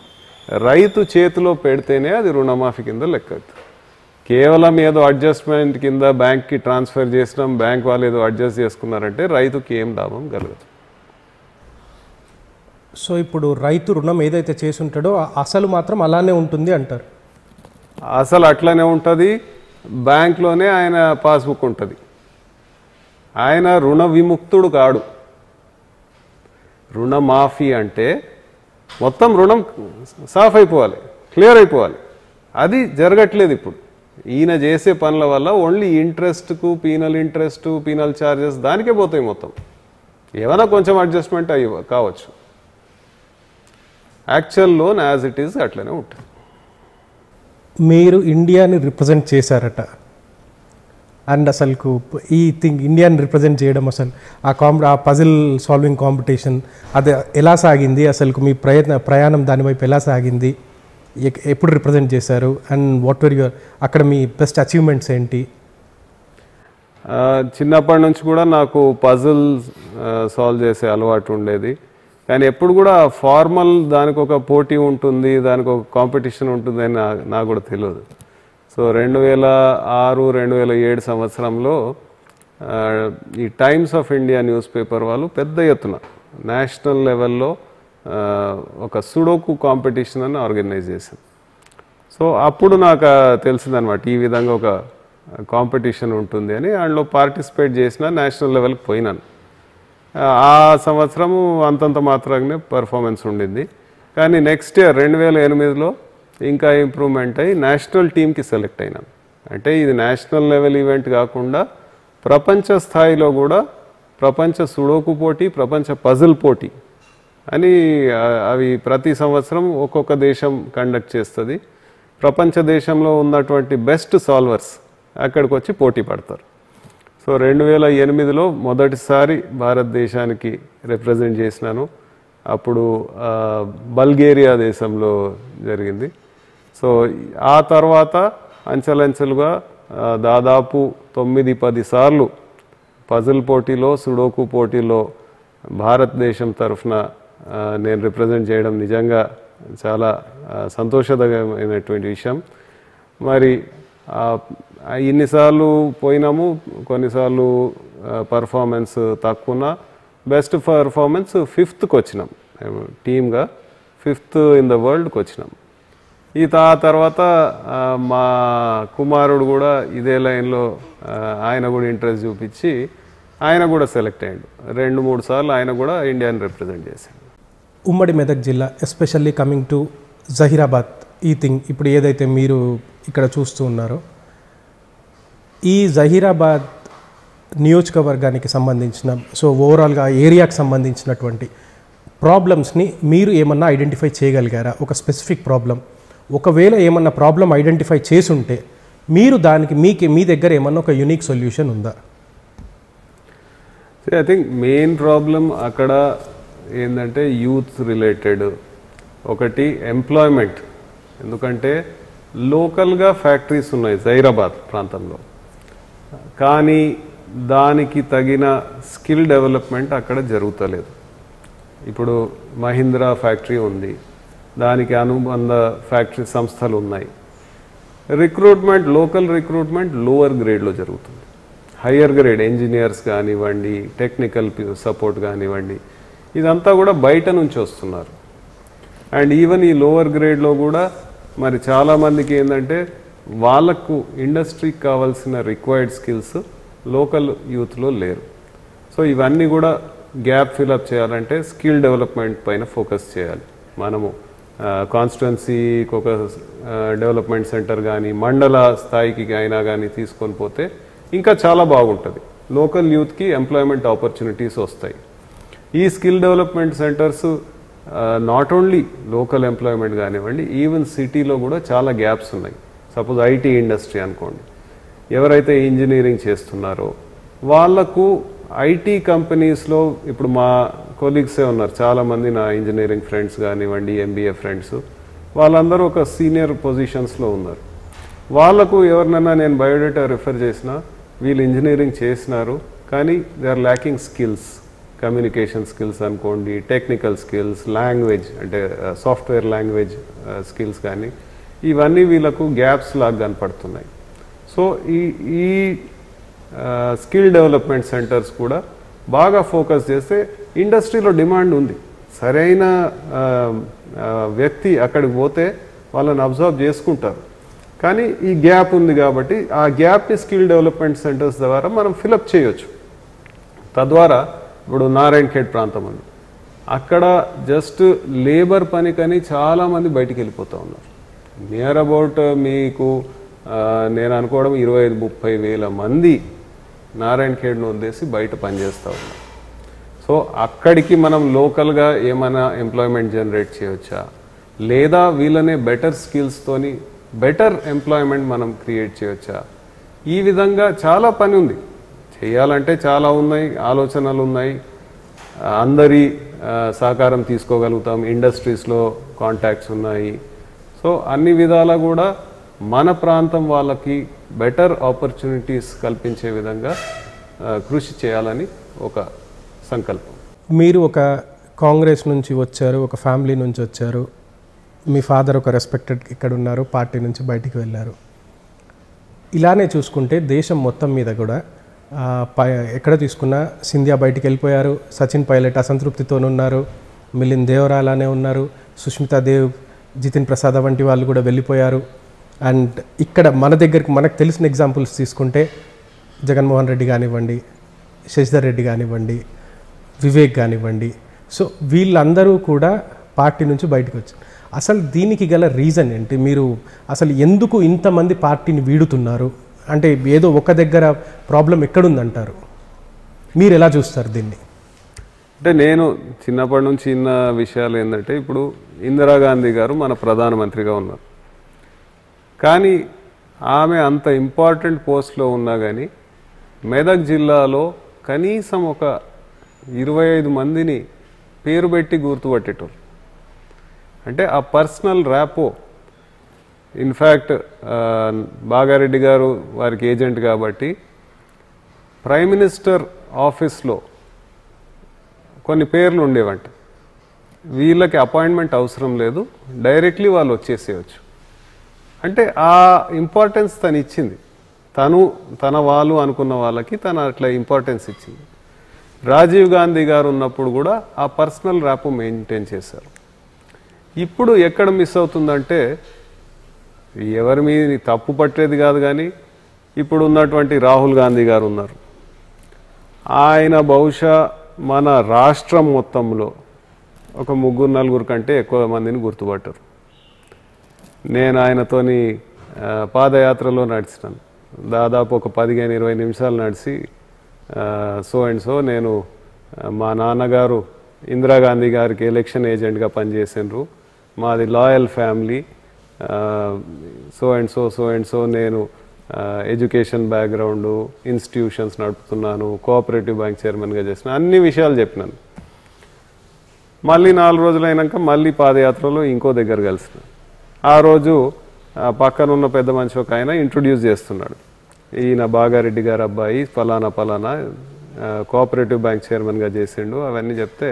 రైతు చేతిలో పెడితేనే అది రుణమాఫీ కింద లెక్క కేవలం ఏదో అడ్జస్ట్మెంట్ కింద బ్యాంక్కి ట్రాన్స్ఫర్ చేసినాం బ్యాంక్ వాళ్ళు ఏదో అడ్జస్ట్ చేసుకున్నారంటే రైతుకి ఏం లాభం కలగదు
సో ఇప్పుడు రైతు రుణం ఏదైతే చేసి ఉంటాడో ఆ అసలు మాత్రం అలానే ఉంటుంది అంటారు
అసలు అట్లనే ఉంటుంది బ్యాంక్లోనే ఆయన పాస్బుక్ ఉంటుంది ఆయన రుణ విముక్తుడు కాడు రుణమాఫీ అంటే మొత్తం రుణం సాఫ్ అయిపోవాలి క్లియర్ అయిపోవాలి అది జరగట్లేదు ఇప్పుడు ఈయన చేసే పనుల వల్ల ఓన్లీ ఇంట్రెస్ట్కు పీనల్ ఇంట్రెస్ట్ పీనల్ ఛార్జెస్ దానికే పోతాయి మొత్తం ఏమైనా కొంచెం అడ్జస్ట్మెంట్ అయ్యి కావచ్చు actual loan as it is అట్లనే ఉంటుంది
మీరు ఇండియాని రిప్రజెంట్ చేశారట అండ్ అసలుకు ఈ థింగ్ ఇండియాని రిప్రజెంట్ చేయడం అసలు ఆ కాంప ఆ పజిల్ సాల్వింగ్ కాంపిటీషన్ అది ఎలా సాగింది అసలుకు మీ ప్రయత్న ప్రయాణం దాని వైపు ఎలా సాగింది ఎక్- ఎప్పుడు రిప్రజెంట్ చేశారు అండ్ వాట్ వర్ యువర్ అక్కడ మీ బెస్ట్ అచీవ్మెంట్స్ ఏంటి
ఆ, చిన్నప్పటి నుంచి కూడా నాకు పజిల్ సాల్వ్ చేసే అలవాటు ఉండేది కానీ ఎప్పుడు కూడా ఫార్మల్ దానికి ఒక పోటీ ఉంటుంది దానికి ఒక కాంపిటీషన్ ఉంటుంది అని నా- నాకు కూడా తెలియదు సో రెండు వేల ఆరు రెండు వేల ఏడు సంవత్సరంలో ఆ, ఈ Times of India news paper వాళ్ళు పెద్ద ఎత్తున నేషనల్ లెవెల్లో ఆ, ఒక సుడోకు కాంపిటీషన్ అని ఆర్గనైజ్ చేశారు సో అప్పుడు నాకు ఆ తెలిసిందనమాట ఈ విధంగా ఒక కాంపిటీషన్ ఉంటుంది అని అందులో పార్టిసిపేట్ చేసిన నేషనల్ లెవెల్కి పోయినాను ఆ, ఆ సంవత్సరము అంతంత మాత్రంగానే పర్ఫార్మెన్స్ ఉండింది కానీ నెక్స్ట్ ఇయర్ రెండు వేల ఎనిమిదిలో ఇంకా ఇంప్రూవ్మెంట్ అయ్యి నేషనల్ టీమ్కి సెలెక్ట్ అయినాను అంటే ఇది నేషనల్ లెవెల్ ఈవెంట్ కాకుండా ప్రపంచ స్థాయిలో కూడా ప్రపంచ సుడోకు పోటీ ప్రపంచ పజిల్ పోటీ అని ఆ, అవి ప్రతి సంవత్సరం ఒక్కొక్క దేశం కండక్ట్ చేస్తుంది ప్రపంచ దేశంలో ఉన్నటువంటి బెస్ట్ సాల్వర్స్ అక్కడికి వచ్చి పోటీ పడతారు సో రెండు వేల ఎనిమిదిలో మొదటిసారి భారతదేశానికి రిప్రజెంట్ చేసినాను అప్పుడు ఆ, బల్గేరియా దేశంలో జరిగింది సో ఆ తర్వాత అంచెలంచెలుగా ఆ, దాదాపు తొమ్మిది పది సార్లు పజిల్ పోటీలో సుడోకు పోటీలో భారతదేశం తరఫున ఆ, నేను రిప్రజెంట్ చేయడం నిజంగా చాలా ఆ, సంతోషదమైనటువంటి విషయం మరి ఆ, ఆ ఇన్నిసార్లు పోయినాము కొన్నిసార్లు పర్ఫార్మెన్స్ తక్కువ బెస్ట్ పర్ఫార్మెన్స్ ఫిఫ్త్కి వచ్చినాం మేము టీమ్గా ఫిఫ్త్ ఇన్ ద వరల్డ్కి వచ్చినాం ఈ తా తర్వాత ఆ, మా కుమారుడు కూడా ఇదే లైన్లో ఆ, ఆయన కూడా ఇంట్రెస్ట్ చూపించి ఆయన కూడా సెలెక్ట్ అయ్యాడు రెండు మూడు సార్లు ఆయన కూడా ఇండియాని రిప్రజెంట్ చేశాడు
ఉమ్మడి మెదక్ జిల్లా ఎస్పెషల్లీ కమింగ్ టు జహీరాబాద్ ఈ థింగ్ ఇప్పుడు ఏదైతే మీరు ఇక్కడ చూస్తూ ఉన్నారో ఈ జహీరాబాద్ నియోజకవర్గానికి సంబంధించిన సో ఓవరాల్గా ఏరియాకి సంబంధించినటువంటి ప్రాబ్లమ్స్ని మీరు ఏమన్నా ఐడెంటిఫై చేయగలిగారా ఒక స్పెసిఫిక్ ప్రాబ్లం ఒకవేళ ఏమన్నా ప్రాబ్లం ఐడెంటిఫై చేసుంటే మీరు దానికి మీకు మీ దగ్గర ఏమన్నా ఒక యునిక్ సొల్యూషన్ ఉందా
ఐ థింక్ మెయిన్ ప్రాబ్లం అక్కడ ఏంటంటే యూత్ రిలేటెడ్ ఒకటి ఎంప్లాయ్మెంట్ ఎందుకంటే లోకల్గా ఫ్యాక్టరీస్ ఉన్నాయి జైరాబాద్ ప్రాంతంలో కానీ దానికి తగిన స్కిల్ డెవలప్మెంట్ అక్కడ జరుగుతలేదు ఇప్పుడు మహీంద్రా ఫ్యాక్టరీ ఉంది దానికి అనుబంధ ఫ్యాక్టరీ సంస్థలు ఉన్నాయి రిక్రూట్మెంట్ లోకల్ రిక్రూట్మెంట్ లోవర్ గ్రేడ్లో జరుగుతుంది హయ్యర్ గ్రేడ్ ఇంజనీర్స్ కానివ్వండి టెక్నికల్ సపోర్ట్ కానివ్వండి ఇదంతా కూడా బయట నుంచి వస్తున్నారు అండ్ ఈవెన్ ఈ లోవర్ గ్రేడ్లో కూడా మరి చాలామందికి ఏంటంటే వాళ్ళకు ఇండస్ట్రీకి కావాల్సిన రిక్వైర్డ్ స్కిల్స్ లోకల్ యూత్లో లేరు సో ఇవన్నీ కూడా గ్యాప్ ఫిలప్ చేయాలంటే స్కిల్ డెవలప్మెంట్ పైన ఫోకస్ చేయాలి మనము కాన్స్టిట్యున్సీకి ఒక డెవలప్మెంట్ సెంటర్ కానీ మండల స్థాయికి అయినా కానీ తీసుకొని పోతే ఇంకా చాలా బాగుంటుంది లోకల్ యూత్కి ఎంప్లాయ్మెంట్ ఆపర్చునిటీస్ వస్తాయి ఈ skill development centres not only local employment కానివ్వండి ఈవెన్ సిటీలో కూడా చాలా గ్యాప్స్ ఉన్నాయి సపోజ్ ఐటీ ఇండస్ట్రీ అనుకోండి ఎవరైతే ఇంజనీరింగ్ చేస్తున్నారో వాళ్లకు ఐటీ కంపెనీస్లో ఇప్పుడు మా కొలీగ్సే ఉన్నారు చాలామంది నా ఇంజనీరింగ్ ఫ్రెండ్స్ కానివ్వండి ఎంబీఏ ఫ్రెండ్స్ వాళ్ళందరూ ఒక సీనియర్ పొజిషన్స్లో ఉన్నారు వాళ్ళకు ఎవరినైనా నేను బయోడేటా రిఫర్ చేసినా వీళ్ళు ఇంజనీరింగ్ చేసినారు కానీ they are lacking skills communication skills అనుకోండి టెక్నికల్ స్కిల్స్ లాంగ్వేజ్ అంటే సాఫ్ట్వేర్ లాంగ్వేజ్ స్కిల్స్ కానీ ఇవన్నీ వీళ్ళకు గ్యాప్స్ లాగా కనపడుతున్నాయి సో ఈ ఈ స్కిల్ డెవలప్మెంట్ సెంటర్స్ కూడా బాగా ఫోకస్ చేస్తే ఇండస్ట్రీలో డిమాండ్ ఉంది సరైన ఆ, ఆ, వ్యక్తి అక్కడికి పోతే వాళ్ళని అబ్జర్వ్ చేసుకుంటారు కానీ ఈ గ్యాప్ ఉంది కాబట్టి ఆ గ్యాప్ని స్కిల్ డెవలప్మెంట్ సెంటర్స్ ద్వారా మనం ఫిలప్ చేయొచ్చు తద్వారా ఇప్పుడు నారాయణ ఖేడ్ ప్రాంతం ఉంది అక్కడ జస్ట్ లేబర్ పనికని చాలామంది బయటికి వెళ్ళిపోతూ ఉన్నారు నియర్ అబౌట్ మీకు ఆ, నేను అనుకోవడం ఇరవై ఐదు ముప్పై వేల మంది నారాయణ ఖేడ్ను వదిలేసి బయట పనిచేస్తూ ఉన్నారు సో అక్కడికి మనం లోకల్గా ఏమైనా ఎంప్లాయ్మెంట్ జనరేట్ చేయవచ్చా లేదా వీళ్ళనే బెటర్ స్కిల్స్తోని బెటర్ ఎంప్లాయ్మెంట్ మనం క్రియేట్ చేయవచ్చా ఈ విధంగా చాలా పని ఉంది చేయాలంటే చాలా ఉన్నాయి ఆలోచనలు ఉన్నాయి ఆ, అందరి ఆ, సహకారం తీసుకోగలుగుతాం ఇండస్ట్రీస్లో కాంటాక్ట్స్ ఉన్నాయి సో అన్ని విధాలా కూడా మన ప్రాంతం వాళ్ళకి బెటర్ ఆపర్చునిటీస్ కల్పించే విధంగా ఆ, కృషి చేయాలని ఒక సంకల్పం
మీరు ఒక కాంగ్రెస్ నుంచి వచ్చారు ఒక ఫ్యామిలీ నుంచి వచ్చారు మీ ఫాదర్ ఒక రెస్పెక్టెడ్ ఇక్కడ ఉన్నారు పార్టీ నుంచి బయటికి వెళ్ళారు ఇలానే చూసుకుంటే దేశం మొత్తం మీద కూడా ఆ, పై ఎక్కడ తీసుకున్నా సింధియా బయటికి వెళ్ళిపోయారు సచిన్ పైలట్ అసంతృప్తితో ఉన్నారు మిలింద్ దేవరా అలానే ఉన్నారు సుష్మితా దేవ్ జితిన్ ప్రసాద్ వంటి వాళ్ళు కూడా వెళ్ళిపోయారు అండ్ ఇక్కడ మన దగ్గరికి మనకు తెలిసిన ఎగ్జాంపుల్స్ తీసుకుంటే జగన్మోహన్ రెడ్డి కానివ్వండి శశిధర్ రెడ్డి కానివ్వండి వివేక్ కానివ్వండి సో వీళ్ళందరూ కూడా పార్టీ నుంచి బయటకు వచ్చారు అసలు దీనికి గల రీజన్ ఏంటి మీరు అసలు ఎందుకు ఇంతమంది పార్టీని వీడుతున్నారు అంటే ఏదో ఒక దగ్గర ప్రాబ్లం ఎక్కడుందంటారు మీరు ఎలా చూస్తారు దీన్ని
అంటే నేను చిన్నప్పటి నుంచి ఇన్న విషయాలు ఏంటంటే ఇప్పుడు ఇందిరాగాంధీ గారు మన ప్రధానమంత్రిగా ఉన్నారు కానీ ఆమె అంత ఇంపార్టెంట్ పోస్ట్లో ఉన్నా కానీ మెదక్ జిల్లాలో కనీసం ఒక ఇరవై ఐదు మందిని పేరు పెట్టి గుర్తుపట్టేటోళ్ళు అంటే ఆ పర్సనల్ ర్యాపో ఇన్ఫ్యాక్ట్ బాగారెడ్డి గారు వారికి ఏజెంట్ కాబట్టి ప్రైమ్ మినిస్టర్ ఆఫీస్లో కొన్ని పేర్లు ఉండేవంట వీళ్ళకి అపాయింట్మెంట్ అవసరం లేదు డైరెక్ట్లీ వాళ్ళు వచ్చేసేయచ్చు అంటే ఆ ఇంపార్టెన్స్ తను ఇచ్చింది తను తన వాళ్ళు అనుకున్న వాళ్ళకి తను అట్లా ఇంపార్టెన్స్ ఇచ్చింది రాజీవ్ గాంధీ గారు ఉన్నప్పుడు కూడా ఆ పర్సనల్ ర్యాప్ మెయింటైన్ చేశారు ఇప్పుడు ఎక్కడ మిస్ అవుతుందంటే ఎవరి మీద తప్పు పట్టేది కాదు కానీ ఇప్పుడు ఉన్నటువంటి రాహుల్ గాంధీ గారు ఉన్నారు ఆయన బహుశా మన రాష్ట్రం మొత్తంలో ఒక ముగ్గురు నలుగురు కంటే ఎక్కువ మందిని గుర్తుపట్టరు నేను ఆయనతోని ఆ, పాదయాత్రలో నడిచినాను దాదాపు ఒక పదిహేను ఇరవై నిమిషాలు నడిచి సో అండ్ సో నేను ఆ, మా నాన్నగారు ఇందిరాగాంధీ గారికి ఎలక్షన్ ఏజెంట్గా పనిచేసిండ్రు మాది loyal family so and so so and so నేను ఎడ్యుకేషన్ బ్యాక్గ్రౌండ్ ఇన్స్టిట్యూషన్స్ నడుపుతున్నాను కోఆపరేటివ్ బ్యాంక్ చైర్మన్గా చేసిన అన్ని విషయాలు చెప్పినాను మళ్ళీ నాలుగు రోజులు అయినాక మళ్ళీ పాదయాత్రలో ఇంకో దగ్గర కలిసిన ఆ రోజు ఆ, పక్కన ఉన్న పెద్ద మనిషి ఒక ఆయన ఇంట్రొడ్యూస్ చేస్తున్నాడు ఈయన బాగారెడ్డి గారు అబ్బాయి ఫలానా ఫలానా ఆ, కోఆపరేటివ్ బ్యాంక్ చైర్మన్గా చేసిండు అవన్నీ చెప్తే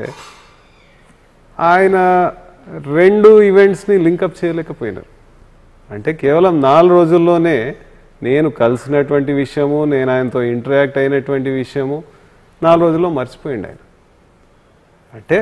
ఆయన రెండు ఈవెంట్స్ని లింకప్ చేయలేకపోయినారు అంటే కేవలం నాలుగు రోజుల్లోనే నేను కలిసినటువంటి విషయము నేను ఆయనతో ఇంటరాక్ట్ అయినటువంటి విషయము నాలుగు రోజుల్లో మర్చిపోయిండు ఆయన అంటే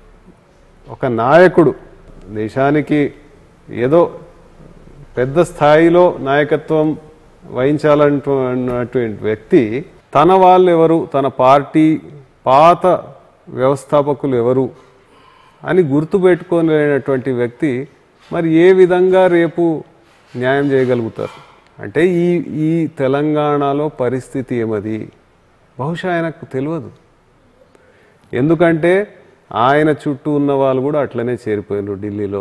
ఒక నాయకుడు దేశానికి ఏదో పెద్ద స్థాయిలో నాయకత్వం వహించాలన్నటువంటి వ్యక్తి తన వాళ్ళు ఎవరు తన పార్టీ పాత వ్యవస్థాపకులు ఎవరు అని గుర్తుపెట్టుకోలేనటువంటి వ్యక్తి మరి ఏ విధంగా రేపు న్యాయం చేయగలుగుతారు అంటే ఈ ఈ తెలంగాణలో పరిస్థితి ఏమది బహుశా ఆయనకు తెలియదు ఎందుకంటే ఆయన చుట్టూ ఉన్న వాళ్ళు కూడా అట్లనే చేరిపోయినారు ఢిల్లీలో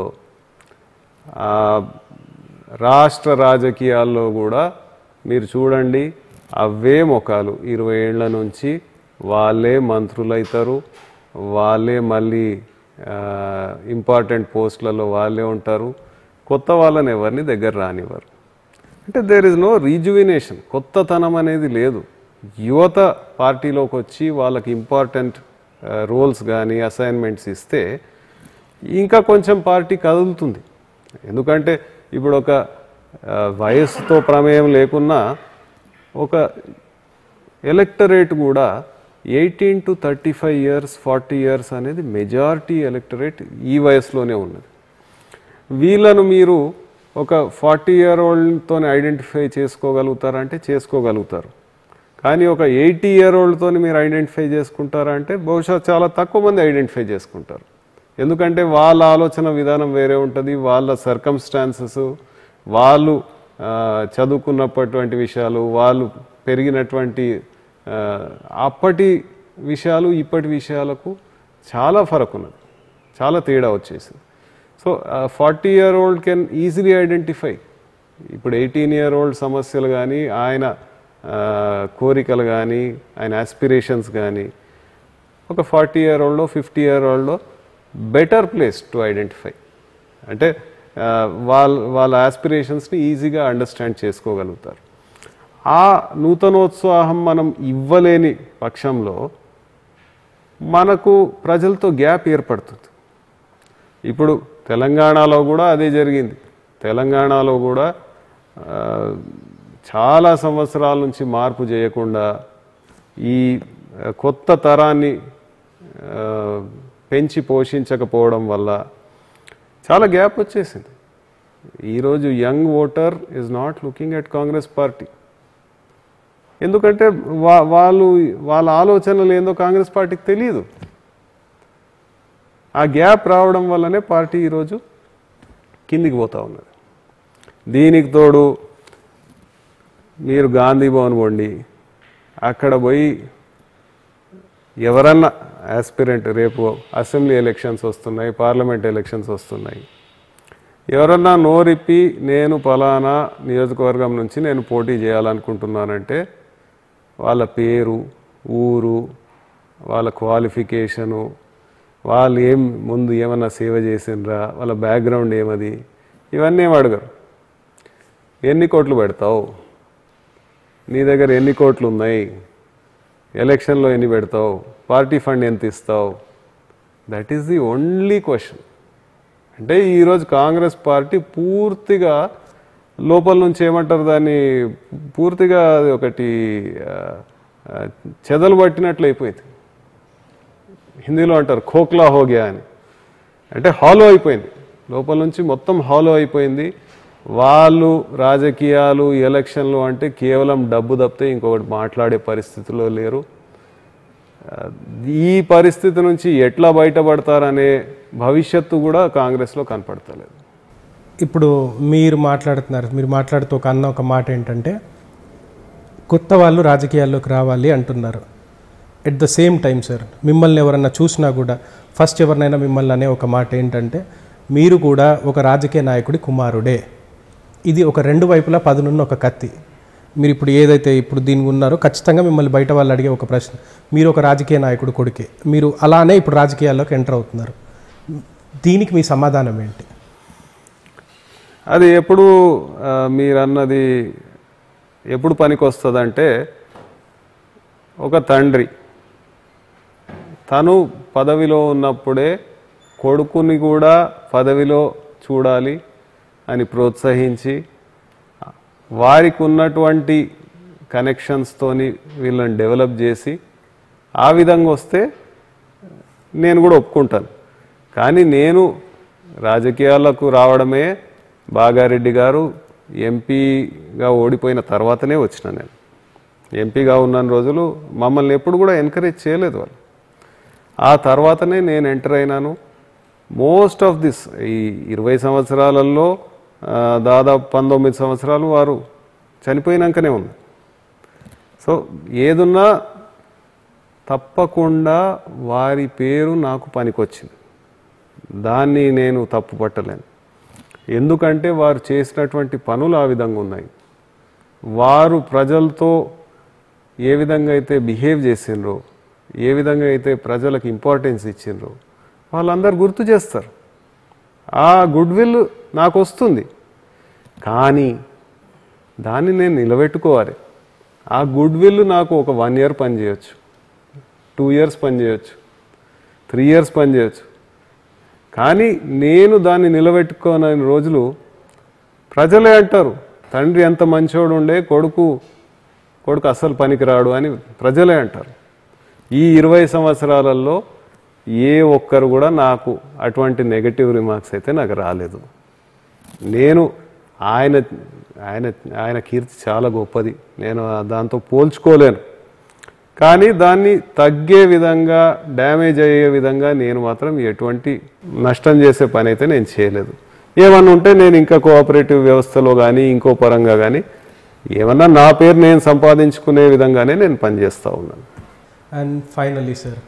ఆ, రాష్ట్ర రాజకీయాల్లో కూడా మీరు చూడండి అవే ముఖాలు ఇరవై ఏళ్ల నుంచి వాళ్ళే మంత్రులు అవుతారు వాళ్ళే మళ్ళీ ఇంపార్టెంట్ పోస్టులలో వాళ్ళే ఉంటారు కొత్త వాళ్ళని ఎవరిని దగ్గర రానివ్వరు అంటే దేర్ ఇస్ నో రీజువినేషన్ కొత్తతనం అనేది లేదు యువత పార్టీలోకి వచ్చి వాళ్ళకి ఇంపార్టెంట్ రోల్స్ కానీ అసైన్మెంట్స్ ఇస్తే ఇంకా కొంచెం పార్టీ కదులుతుంది ఎందుకంటే ఇప్పుడు ఒక ఆ, వయస్సుతో ప్రమేయం లేకున్నా ఒక ఎలక్టరేట్ కూడా eighteen to thirty five years forty years అనేది మెజారిటీ ఎలక్టరేట్ ఈ వయసులోనే ఉన్నది వీళ్ళను మీరు ఒక ఫార్టీ ఇయర్ ఓల్డ్తో ఐడెంటిఫై చేసుకోగలుగుతారంటే చేసుకోగలుగుతారు కానీ ఒక ఎయిటీ ఇయర్ ఓల్డ్తో మీరు ఐడెంటిఫై చేసుకుంటారా అంటే బహుశా చాలా తక్కువ మంది ఐడెంటిఫై చేసుకుంటారు ఎందుకంటే వాళ్ళ ఆలోచన విధానం వేరే ఉంటుంది వాళ్ళ సర్కమ్స్టాన్సెస్ వాళ్ళు ఆ, చదువుకున్నటువంటి విషయాలు వాళ్ళు పెరిగినటువంటి ఆ, అప్పటి విషయాలు ఇప్పటి విషయాలకు చాలా ఫరక్ ఉన్నది చాలా తేడా వచ్చేసింది so forty year old can easily identify ఇప్పుడు ఎయిటీన్ ఇయర్ ఓల్డ్ సమస్యలు కానీ ఆయన ఆ, కోరికలు కానీ ఆయన ఆస్పిరేషన్స్ కానీ ఒక ఫార్టీ ఇయర్ ఓల్డ్లో ఫిఫ్టీ ఇయర్ ఓల్డ్లో బెటర్ ప్లేస్ టు ఐడెంటిఫై అంటే ఆ, వాళ్ళ వాళ్ళ ఆస్పిరేషన్స్ని ఈజీగా అండర్స్టాండ్ చేసుకోగలుగుతారు ఆ నూతనోత్సాహం మనం ఇవ్వలేని పక్షంలో మనకు ప్రజలతో గ్యాప్ ఏర్పడుతుంది ఇప్పుడు తెలంగాణలో కూడా అదే జరిగింది తెలంగాణలో కూడా ఆ, చాలా సంవత్సరాల నుంచి మార్పు చేయకుండా ఈ ఆ, కొత్త తరాన్ని ఆ, పెంచి పోషించకపోవడం వల్ల చాలా గ్యాప్ వచ్చేసింది ఈరోజు young voter is not looking at Congress party ఎందుకంటే వా వాళ్ళు వాళ్ళ ఆలోచనలు ఏందో కాంగ్రెస్ పార్టీకి తెలియదు ఆ గ్యాప్ రావడం వల్లనే పార్టీ ఈరోజు కిందికి పోతా ఉన్నది దీనికి తోడు మీరు గాంధీ భవన్ పోండి అక్కడ పోయి ఎవరన్నా ఆస్పిరెంట్ రేపు అసెంబ్లీ ఎలక్షన్స్ వస్తున్నాయి పార్లమెంట్ ఎలక్షన్స్ వస్తున్నాయి ఎవరన్నా నోరిప్పి నేను పలానా నియోజకవర్గం నుంచి నేను పోటీ చేయాలనుకుంటున్నానంటే వాళ్ళ పేరు ఊరు వాళ్ళ క్వాలిఫికేషను వాళ్ళు ఏం ముందు ఏమన్నా సేవ చేసిండ్రా వాళ్ళ బ్యాక్గ్రౌండ్ ఏమది ఇవన్నీ ఏం అడగరు ఎన్ని కోట్లు పెడతావు నీ దగ్గర ఎన్ని కోట్లు ఉన్నాయి ఎలక్షన్లో ఎన్ని పెడతావు పార్టీ ఫండ్ ఎంత ఇస్తావు that is the only question అంటే ఈరోజు కాంగ్రెస్ పార్టీ పూర్తిగా లోపల నుంచి ఏమంటారు దాన్ని పూర్తిగా అది ఒకటి ఆ, ఆ, చెదలు పట్టినట్లు అయిపోయింది హిందీలో అంటారు ఖోక్లా హోగ్యా అని అంటే హాలో అయిపోయింది లోపల నుంచి మొత్తం హాలో అయిపోయింది వాళ్ళు రాజకీయాలు ఎలక్షన్లు అంటే కేవలం డబ్బు తప్పితే ఇంకొకటి మాట్లాడే పరిస్థితిలో లేరు ఆ, ఈ పరిస్థితి నుంచి ఎట్లా బయటపడతారనే భవిష్యత్తు కూడా కాంగ్రెస్లో కనపడతలేదు
ఇప్పుడు మీరు మాట్లాడుతున్నారు మీరు మాట్లాడుతూ ఒక అన్న ఒక మాట ఏంటంటే కొత్త వాళ్ళు రాజకీయాల్లోకి రావాలి అంటున్నారు at the same time sir మిమ్మల్ని ఎవరన్నా చూసినా కూడా ఫస్ట్ ఎవరినైనా మిమ్మల్ని అనే ఒక మాట ఏంటంటే మీరు కూడా ఒక రాజకీయ నాయకుడి కుమారుడే ఇది ఒక రెండు వైపులా పదునున్న ఒక కత్తి మీరు ఇప్పుడు ఏదైతే ఇప్పుడు దీని ఉన్నారో ఖచ్చితంగా మిమ్మల్ని బయట వాళ్ళు అడిగే ఒక ప్రశ్న మీరు ఒక రాజకీయ నాయకుడు కొడుకే మీరు అలానే ఇప్పుడు రాజకీయాల్లోకి ఎంటర్ అవుతున్నారు దీనికి మీ సమాధానం ఏంటి
అది ఎప్పుడు ఆ, మీరన్నది ఎప్పుడు పనికి వస్తుందంటే ఒక తండ్రి తను పదవిలో ఉన్నప్పుడే కొడుకుని కూడా పదవిలో చూడాలి అని ప్రోత్సహించి వారికి ఉన్నటువంటి కనెక్షన్స్తోని వీళ్ళని డెవలప్ చేసి ఆ విధంగా వస్తే నేను కూడా ఒప్పుకుంటాను కానీ నేను రాజకీయాలకు రావడమే బాగారెడ్డి గారు ఎంపీగా ఓడిపోయిన తర్వాతనే వచ్చిన నేను ఎంపీగా ఉన్న రోజులు మమ్మల్ని ఎప్పుడు కూడా ఎంకరేజ్ చేయలేదు వాళ్ళు ఆ తర్వాతనే నేను ఎంటర్ అయినాను మోస్ట్ ఆఫ్ దిస్ ఈ ఇరవై సంవత్సరాలలో ఆ, దాదాపు పంతొమ్మిది సంవత్సరాలు వారు చనిపోయినాకనే ఉంది సో ఏదున్నా తప్పకుండా వారి పేరు నాకు పనికొచ్చింది దాన్ని నేను తప్పు పట్టలేను ఎందుకంటే వారు చేసినటువంటి పనులు ఆ విధంగా ఉన్నాయి వారు ప్రజలతో ఏ విధంగా అయితే బిహేవ్ చేసిండ్రో ఏ విధంగా అయితే ప్రజలకు ఇంపార్టెన్స్ ఇచ్చిండ్రో వాళ్ళందరూ గుర్తు చేస్తారు ఆ గుడ్ విల్ నాకు వస్తుంది కానీ దాన్ని నేను నిలబెట్టుకోవాలి ఆ గుడ్ విల్ నాకు ఒక వన్ ఇయర్ పని చేయొచ్చు టూ ఇయర్స్ పని చేయొచ్చు త్రీ ఇయర్స్ పని చేయొచ్చు కానీ నేను దాన్ని నిలబెట్టుకోనని రోజులు ప్రజలే అంటారు తండ్రి ఎంత మంచోడు ఉండే కొడుకు కొడుకు అస్సలు పనికిరాడు అని ప్రజలే అంటారు ఈ ఇరవై సంవత్సరాలలో ఏ ఒక్కరు కూడా నాకు అటువంటి నెగటివ్ రిమార్క్స్ అయితే నాకు రాలేదు నేను ఆయన ఆయన ఆయన కీర్తి చాలా గొప్పది నేను దాంతో పోల్చుకోలేను కానీ దాన్ని తగ్గే విధంగా డ్యామేజ్ అయ్యే విధంగా నేను మాత్రం ఎటువంటి నష్టం చేసే పని అయితే నేను చేయలేదు ఏమన్నా ఉంటే నేను ఇంకా కోఆపరేటివ్ వ్యవస్థలో కానీ ఇంకో పరంగా కానీ ఏమన్నా నా పేరు నేను సంపాదించుకునే విధంగానే నేను పనిచేస్తూ ఉన్నాను
అండ్ ఫైనల్లీ సార్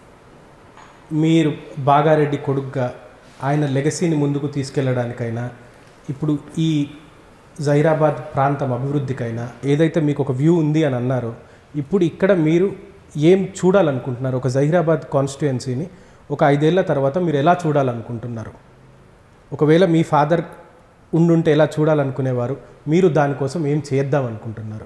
మీరు బాగారెడ్డి కొడుగ్గా ఆయన లెగసీని ముందుకు తీసుకెళ్ళడానికైనా ఇప్పుడు ఈ జైరాబాద్ ప్రాంతం అభివృద్ధికైనా ఏదైతే మీకు ఒక వ్యూ ఉంది అని అన్నారో ఇప్పుడు ఇక్కడ మీరు ఏం చూడాలనుకుంటున్నారు ఒక జహీరాబాద్ కాన్స్టిట్యుయెన్సీని ఒక ఐదేళ్ల తర్వాత మీరు ఎలా చూడాలనుకుంటున్నారు ఒకవేళ మీ ఫాదర్ ఉండుంటే ఎలా చూడాలనుకునేవారు మీరు దానికోసం ఏం చేద్దాం అనుకుంటున్నారు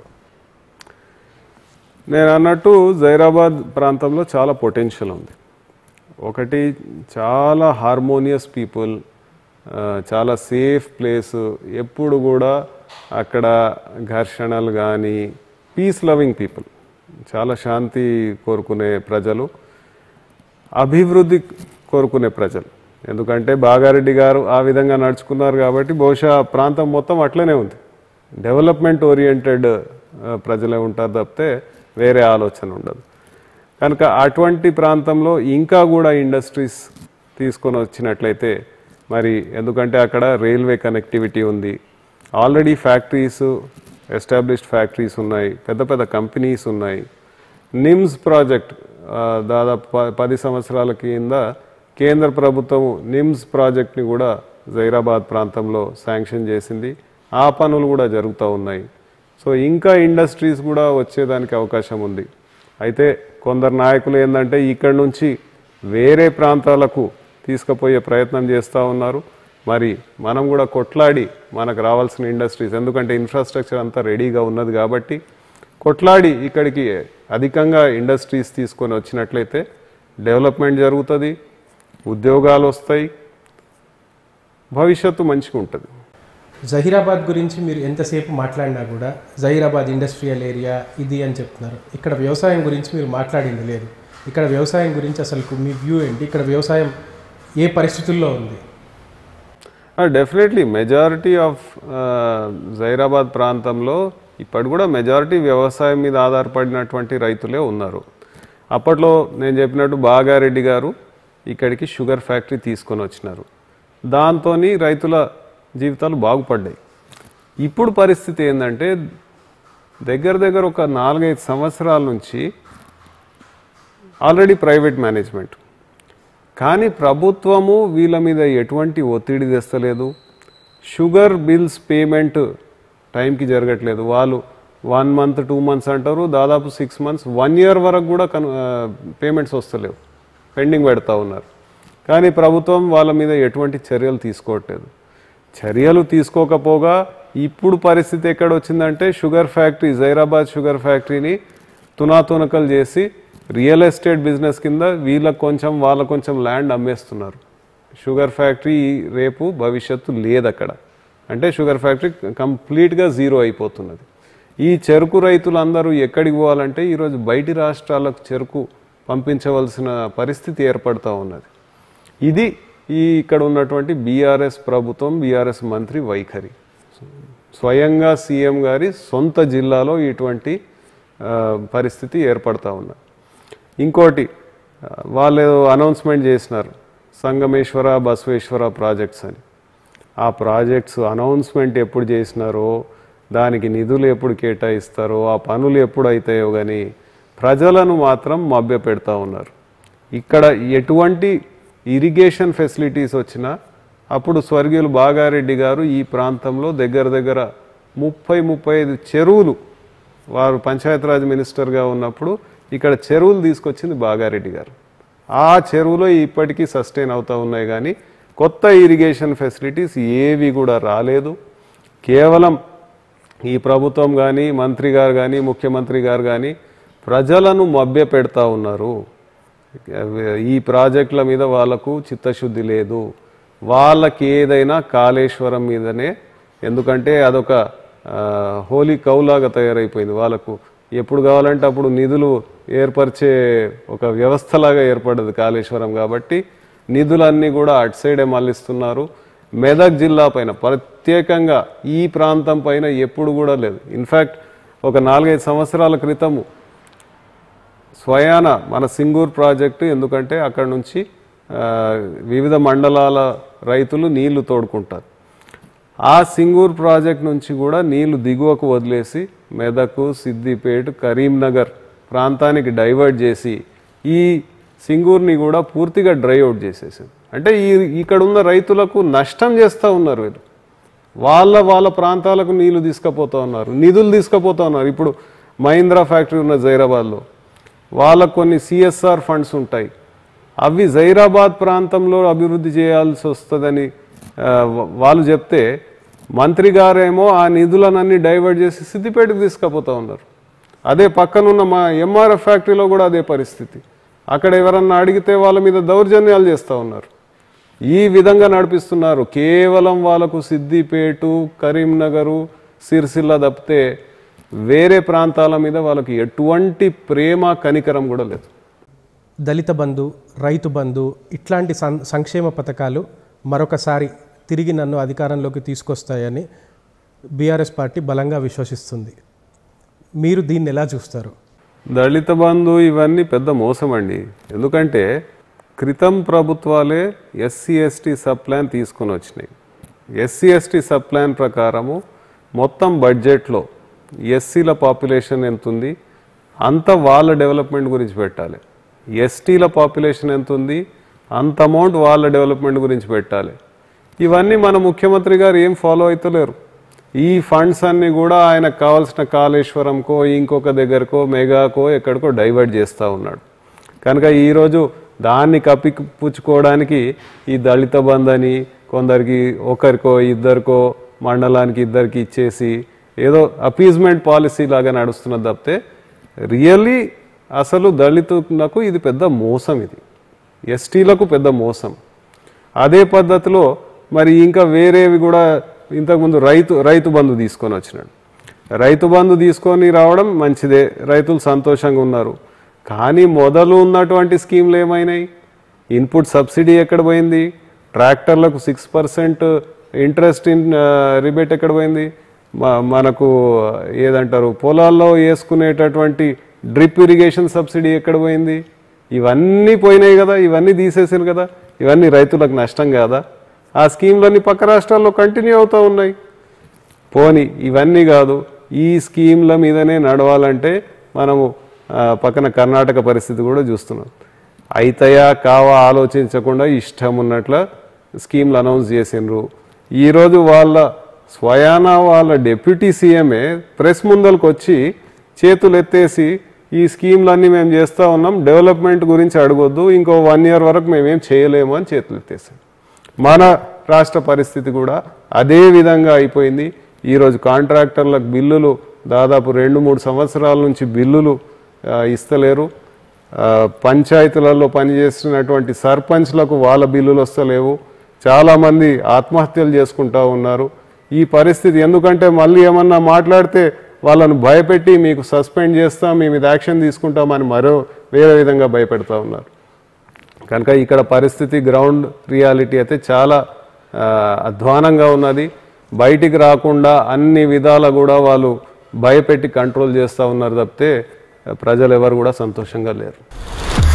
నేను అన్నట్టు జైరాబాద్ ప్రాంతంలో చాలా పొటెన్షియల్ ఉంది ఒకటి చాలా హార్మోనియస్ పీపుల్ చాలా సేఫ్ ప్లేస్ ఎప్పుడు కూడా అక్కడ ఘర్షణలు కానీ పీస్ లవింగ్ పీపుల్ చాలా శాంతి కోరుకునే ప్రజలు అభివృద్ధి కోరుకునే ప్రజలు ఎందుకంటే బాగారెడ్డి గారు ఆ విధంగా నడుచుకున్నారు కాబట్టి బహుశా ఆ ప్రాంతం మొత్తం అట్లనే ఉంది డెవలప్మెంట్ ఓరియంటెడ్ ప్రజలే ఉంటారు తప్పితే వేరే ఆలోచన ఉండదు కనుక అటువంటి ప్రాంతంలో ఇంకా కూడా ఇండస్ట్రీస్ తీసుకొని వచ్చినట్లయితే మరి ఎందుకంటే అక్కడ రైల్వే కనెక్టివిటీ ఉంది ఆల్రెడీ ఫ్యాక్టరీస్ ఎస్టాబ్లిష్డ్ ఫ్యాక్టరీస్ ఉన్నాయి పెద్ద పెద్ద కంపెనీస్ ఉన్నాయి నిమ్స్ ప్రాజెక్ట్ ఆ, దాదాపు ప- పది సంవత్సరాల కింద కేంద్ర ప్రభుత్వం నిమ్స్ ప్రాజెక్ట్ని కూడా జైరాబాద్ ప్రాంతంలో శాంక్షన్ చేసింది ఆ పనులు కూడా జరుగుతూ ఉన్నాయి సో ఇంకా ఇండస్ట్రీస్ కూడా వచ్చేదానికి అవకాశం ఉంది అయితే కొందరు నాయకులు ఏంటంటే ఇక్కడ నుంచి వేరే ప్రాంతాలకు తీసుకుపోయే ప్రయత్నం చేస్తూ ఉన్నారు మరి మనం కూడా కొట్లాడి మనకు రావాల్సిన ఇండస్ట్రీస్ ఎందుకంటే ఇన్ఫ్రాస్ట్రక్చర్ అంతా రెడీగా ఉన్నది కాబట్టి కొట్లాడి ఇక్కడికి అధికంగా ఇండస్ట్రీస్ తీసుకొని వచ్చినట్లయితే డెవలప్మెంట్ జరుగుతుంది ఉద్యోగాలు వస్తాయి భవిష్యత్తు మంచిగా ఉంటుంది
జహీరాబాద్ గురించి మీరు ఎంతసేపు మాట్లాడినా కూడా జహీరాబాద్ ఇండస్ట్రియల్ ఏరియా ఇది అని చెప్తున్నారు ఇక్కడ వ్యవసాయం గురించి మీరు మాట్లాడింది లేదు ఇక్కడ వ్యవసాయం గురించి అసలు మీ వ్యూ ఏంటి ఇక్కడ వ్యవసాయం ఏ పరిస్థితుల్లో ఉంది
డెఫినెట్లీ మెజారిటీ ఆఫ్ జైరాబాద్ ప్రాంతంలో ఇప్పటి కూడా మెజారిటీ వ్యవసాయం మీద ఆధారపడినటువంటి రైతులే ఉన్నారు అప్పట్లో నేను చెప్పినట్టు బాగారెడ్డి గారు ఇక్కడికి షుగర్ ఫ్యాక్టరీ తీసుకొని వచ్చినారు దాంతో రైతుల జీవితాలు బాగుపడ్డాయి ఇప్పుడు పరిస్థితి ఏంటంటే దగ్గర దగ్గర ఒక నాలుగైదు సంవత్సరాల నుంచి ఆల్రెడీ ప్రైవేట్ మేనేజ్మెంట్ కానీ ప్రభుత్వము వీళ్ళ మీద ఎటువంటి ఒత్తిడి తెస్తలేదు షుగర్ బిల్స్ పేమెంట్ టైంకి జరగట్లేదు వాళ్ళు వన్ మంత్ టూ మంత్స్ అంటారు దాదాపు సిక్స్ మంత్స్ వన్ ఇయర్ వరకు కూడా కను పేమెంట్స్ వస్తలేవు పెండింగ్ పెడతా ఉన్నారు కానీ ప్రభుత్వం వాళ్ళ మీద ఎటువంటి చర్యలు తీసుకోవట్లేదు చర్యలు తీసుకోకపోగా ఇప్పుడు పరిస్థితి ఎక్కడ వచ్చిందంటే షుగర్ ఫ్యాక్టరీ జైరాబాద్ షుగర్ ఫ్యాక్టరీని తునాతునకలు చేసి రియల్ ఎస్టేట్ బిజినెస్ కింద వీళ్ళకి కొంచెం వాళ్ళ కొంచెం ల్యాండ్ అమ్మేస్తున్నారు షుగర్ ఫ్యాక్టరీ రేపు భవిష్యత్తు లేదు అక్కడ అంటే షుగర్ ఫ్యాక్టరీ కంప్లీట్గా జీరో అయిపోతున్నది ఈ చెరుకు రైతులందరూ ఎక్కడికి పోవాలంటే ఈరోజు బయటి రాష్ట్రాలకు చెరుకు పంపించవలసిన పరిస్థితి ఏర్పడుతూ ఉన్నది ఇది ఈ ఇక్కడ ఉన్నటువంటి బీఆర్ఎస్ ప్రభుత్వం బీఆర్ఎస్ మంత్రి వైఖరి స్వయంగా సీఎం గారి సొంత జిల్లాలో ఇటువంటి ఆ, పరిస్థితి ఏర్పడతా ఉన్నది ఇంకోటి ఆ, వాళ్ళు అనౌన్స్మెంట్ చేసినారు సంగమేశ్వర బసవేశ్వర ప్రాజెక్ట్స్ అని ఆ ప్రాజెక్ట్స్ అనౌన్స్మెంట్ ఎప్పుడు చేసినారో దానికి నిధులు ఎప్పుడు కేటాయిస్తారో ఆ పనులు ఎప్పుడు అవుతాయో కానీ ప్రజలను మాత్రం మభ్య పెడతా ఉన్నారు ఇక్కడ ఎటువంటి ఇరిగేషన్ ఫెసిలిటీస్ వచ్చినా అప్పుడు స్వర్గీయులు బాగారెడ్డి గారు ఈ ప్రాంతంలో దగ్గర దగ్గర ముప్పై ముప్పై ఐదు చెరువులు వారు పంచాయతీరాజ్ మినిస్టర్గా ఉన్నప్పుడు ఇక్కడ చెరువులు తీసుకొచ్చింది బాగారెడ్డి గారు ఆ చెరువులో ఇప్పటికీ సస్టైన్ అవుతూ ఉన్నాయి కానీ కొత్త ఇరిగేషన్ ఫెసిలిటీస్ ఏవి కూడా రాలేదు కేవలం ఈ ప్రభుత్వం కానీ మంత్రి గారు కానీ ముఖ్యమంత్రి గారు కానీ ప్రజలను మభ్య పెడతా ఉన్నారు ఈ ప్రాజెక్టుల మీద వాళ్ళకు చిత్తశుద్ధి లేదు వాళ్ళకి ఏదైనా కాళేశ్వరం మీదనే ఎందుకంటే అదొక ఆ, హోలీ కౌలాగా తయారైపోయింది వాళ్ళకు ఎప్పుడు కావాలంటే అప్పుడు నిధులు ఏర్పరిచే ఒక వ్యవస్థలాగా ఏర్పడ్డది కాళేశ్వరం కాబట్టి నిధులన్నీ కూడా అటు సైడే మళ్ళిస్తున్నారు మెదక్ జిల్లా పైన ప్రత్యేకంగా ఈ ప్రాంతం పైన ఎప్పుడు కూడా లేదు ఇన్ఫ్యాక్ట్ ఒక నాలుగైదు సంవత్సరాల క్రితము స్వయాన మన సింగూర్ ప్రాజెక్టు ఎందుకంటే అక్కడ నుంచి ఆ, వివిధ మండలాల రైతులు నీళ్లు తోడుకుంటారు ఆ సింగూర్ ప్రాజెక్ట్ నుంచి కూడా నీళ్లు దిగువకు వదిలేసి మెదక్ సిద్దిపేట కరీంనగర్ ప్రాంతానికి డైవర్ట్ చేసి ఈ సింగూర్ని కూడా పూర్తిగా డ్రై అవుట్ చేసేసింది అంటే ఈ ఇక్కడ ఉన్న రైతులకు నష్టం చేస్తూ ఉన్నారు వీళ్ళు వాళ్ళ వాళ్ళ ప్రాంతాలకు నీళ్లు తీసుకుపోతా ఉన్నారు నిధులు తీసుకుపోతా ఉన్నారు ఇప్పుడు మహీంద్రా ఫ్యాక్టరీ ఉన్న జైరాబాద్లో వాళ్ళకు కొన్ని సిఎస్ఆర్ ఫండ్స్ ఉంటాయి అవి జైరాబాద్ ప్రాంతంలో అభివృద్ధి చేయాల్సి వస్తుందని ఆ, వా- వాళ్ళు చెప్తే మంత్రి గారేమో ఆ నిధులనన్నీ డైవర్ట్ చేసి సిద్దిపేటకు తీసుకుపోతా ఉన్నారు అదే పక్కనున్న మా ఎంఆర్ఎఫ్ ఫ్యాక్టరీలో కూడా అదే పరిస్థితి అక్కడ ఎవరన్నా అడిగితే వాళ్ళ మీద దౌర్జన్యాలు చేస్తూ ఉన్నారు ఈ విధంగా నడిపిస్తున్నారు కేవలం వాళ్ళకు సిద్దిపేటు కరీంనగరు సిరిసిల్ల తప్పితే వేరే ప్రాంతాల మీద వాళ్ళకి ఎటువంటి ప్రేమ కనికరం కూడా లేదు
దళిత బంధు రైతు బంధు ఇట్లాంటి సం సంక్షేమ పథకాలు మరొకసారి తిరిగి నన్ను అధికారంలోకి తీసుకొస్తాయని బీఆర్ఎస్ పార్టీ బలంగా విశ్వసిస్తుంది మీరు దీన్ని ఎలా చూస్తారు
దళిత బంధు ఇవన్నీ పెద్ద మోసం అండి ఎందుకంటే క్రితం ప్రభుత్వాలే ఎస్సీ ఎస్టీ సబ్ ప్లాన్ తీసుకొని వచ్చినాయి ఎస్సీ ఎస్టీ సబ్ ప్లాన్ ప్రకారము మొత్తం బడ్జెట్లో ఎస్సీల పాపులేషన్ ఎంత ఉంది అంత వాళ్ళ డెవలప్మెంట్ గురించి పెట్టాలి ఎస్టీల పాపులేషన్ ఎంత ఉంది అంత అమౌంట్ వాళ్ళ డెవలప్మెంట్ గురించి పెట్టాలి ఇవన్నీ మన ముఖ్యమంత్రి గారు ఏం ఫాలో అవుతలేరు ఈ ఫండ్స్ అన్ని కూడా ఆయనకు కావాల్సిన కాళేశ్వరంకో ఇంకొక దగ్గరకో మెగాకో ఎక్కడికో డైవర్ట్ చేస్తూ ఉన్నాడు కనుక ఈరోజు దాన్ని కప్పిపుచ్చుకోవడానికి ఈ దళిత బంధు అని కొందరికి ఒకరికో ఇద్దరికో మండలానికి ఇద్దరికి ఇచ్చేసి ఏదో అపీజ్మెంట్ పాలసీ లాగా నడుస్తున్నది తప్పితే రియల్లీ అసలు దళితులకు ఇది పెద్ద మోసం ఇది ఎస్టీలకు పెద్ద మోసం అదే పద్ధతిలో మరి ఇంకా వేరేవి కూడా ఇంతకుముందు రైతు రైతు బంధు తీసుకొని వచ్చినాడు రైతు బంధు తీసుకొని రావడం మంచిదే రైతులు సంతోషంగా ఉన్నారు కానీ మొదలు ఉన్నటువంటి స్కీమ్లు ఏమైనాయి ఇన్పుట్ సబ్సిడీ ఎక్కడ పోయింది ట్రాక్టర్లకు six percent interest in rebate ఎక్కడ పోయింది మ- మనకు ఏదంటారు పొలాల్లో వేసుకునేటటువంటి డ్రిప్ ఇరిగేషన్ సబ్సిడీ ఎక్కడ పోయింది ఇవన్నీ పోయినాయి కదా ఇవన్నీ తీసేసారు కదా ఇవన్నీ రైతులకు నష్టం కాదా ఆ స్కీమ్లన్నీ పక్క రాష్ట్రాల్లో కంటిన్యూ అవుతూ ఉన్నాయి పోని ఇవన్నీ కాదు ఈ స్కీమ్ల మీదనే నడవాలంటే మనము ఆ, పక్కన కర్ణాటక పరిస్థితి కూడా చూస్తున్నాం అయితయా కావా ఆలోచించకుండా ఇష్టం ఉన్నట్ల స్కీమ్లు అనౌన్స్ చేసిండ్రు ఈరోజు వాళ్ళ స్వయాన వాళ్ళ డిప్యూటీ సీఎంఏ ప్రెస్ ముందరకు వచ్చి చేతులు ఎత్తేసి ఈ స్కీమ్లన్నీ మేము చేస్తూ ఉన్నాం డెవలప్మెంట్ గురించి అడగొద్దు ఇంకో వన్ ఇయర్ వరకు మేమేం చేయలేము అని చేతులు ఎత్తేసాం మన రాష్ట్ర పరిస్థితి కూడా అదే విధంగా అయిపోయింది ఈరోజు కాంట్రాక్టర్లకు బిల్లులు దాదాపు రెండు మూడు సంవత్సరాల నుంచి బిల్లులు ఆ, ఇస్తలేరు ఆ, పంచాయతీలలో పనిచేస్తున్నటువంటి సర్పంచ్లకు వాళ్ళ బిల్లులు వస్తలేవు చాలామంది ఆత్మహత్యలు చేసుకుంటా ఉన్నారు ఈ పరిస్థితి ఎందుకంటే మళ్ళీ ఏమన్నా మాట్లాడితే వాళ్ళను భయపెట్టి మీకు సస్పెండ్ చేస్తాం మీ మీద యాక్షన్ తీసుకుంటామని మరో వేరే విధంగా భయపెడతా ఉన్నారు కనుక ఇక్కడ పరిస్థితి గ్రౌండ్ రియాలిటీ అయితే చాలా ఆ, అధ్వానంగా ఉన్నది బయటికి రాకుండా అన్ని విధాల కూడా వాళ్ళు భయపెట్టి కంట్రోల్ చేస్తూ ఉన్నారు తప్పితే ప్రజలు ఎవరు కూడా సంతోషంగా లేరు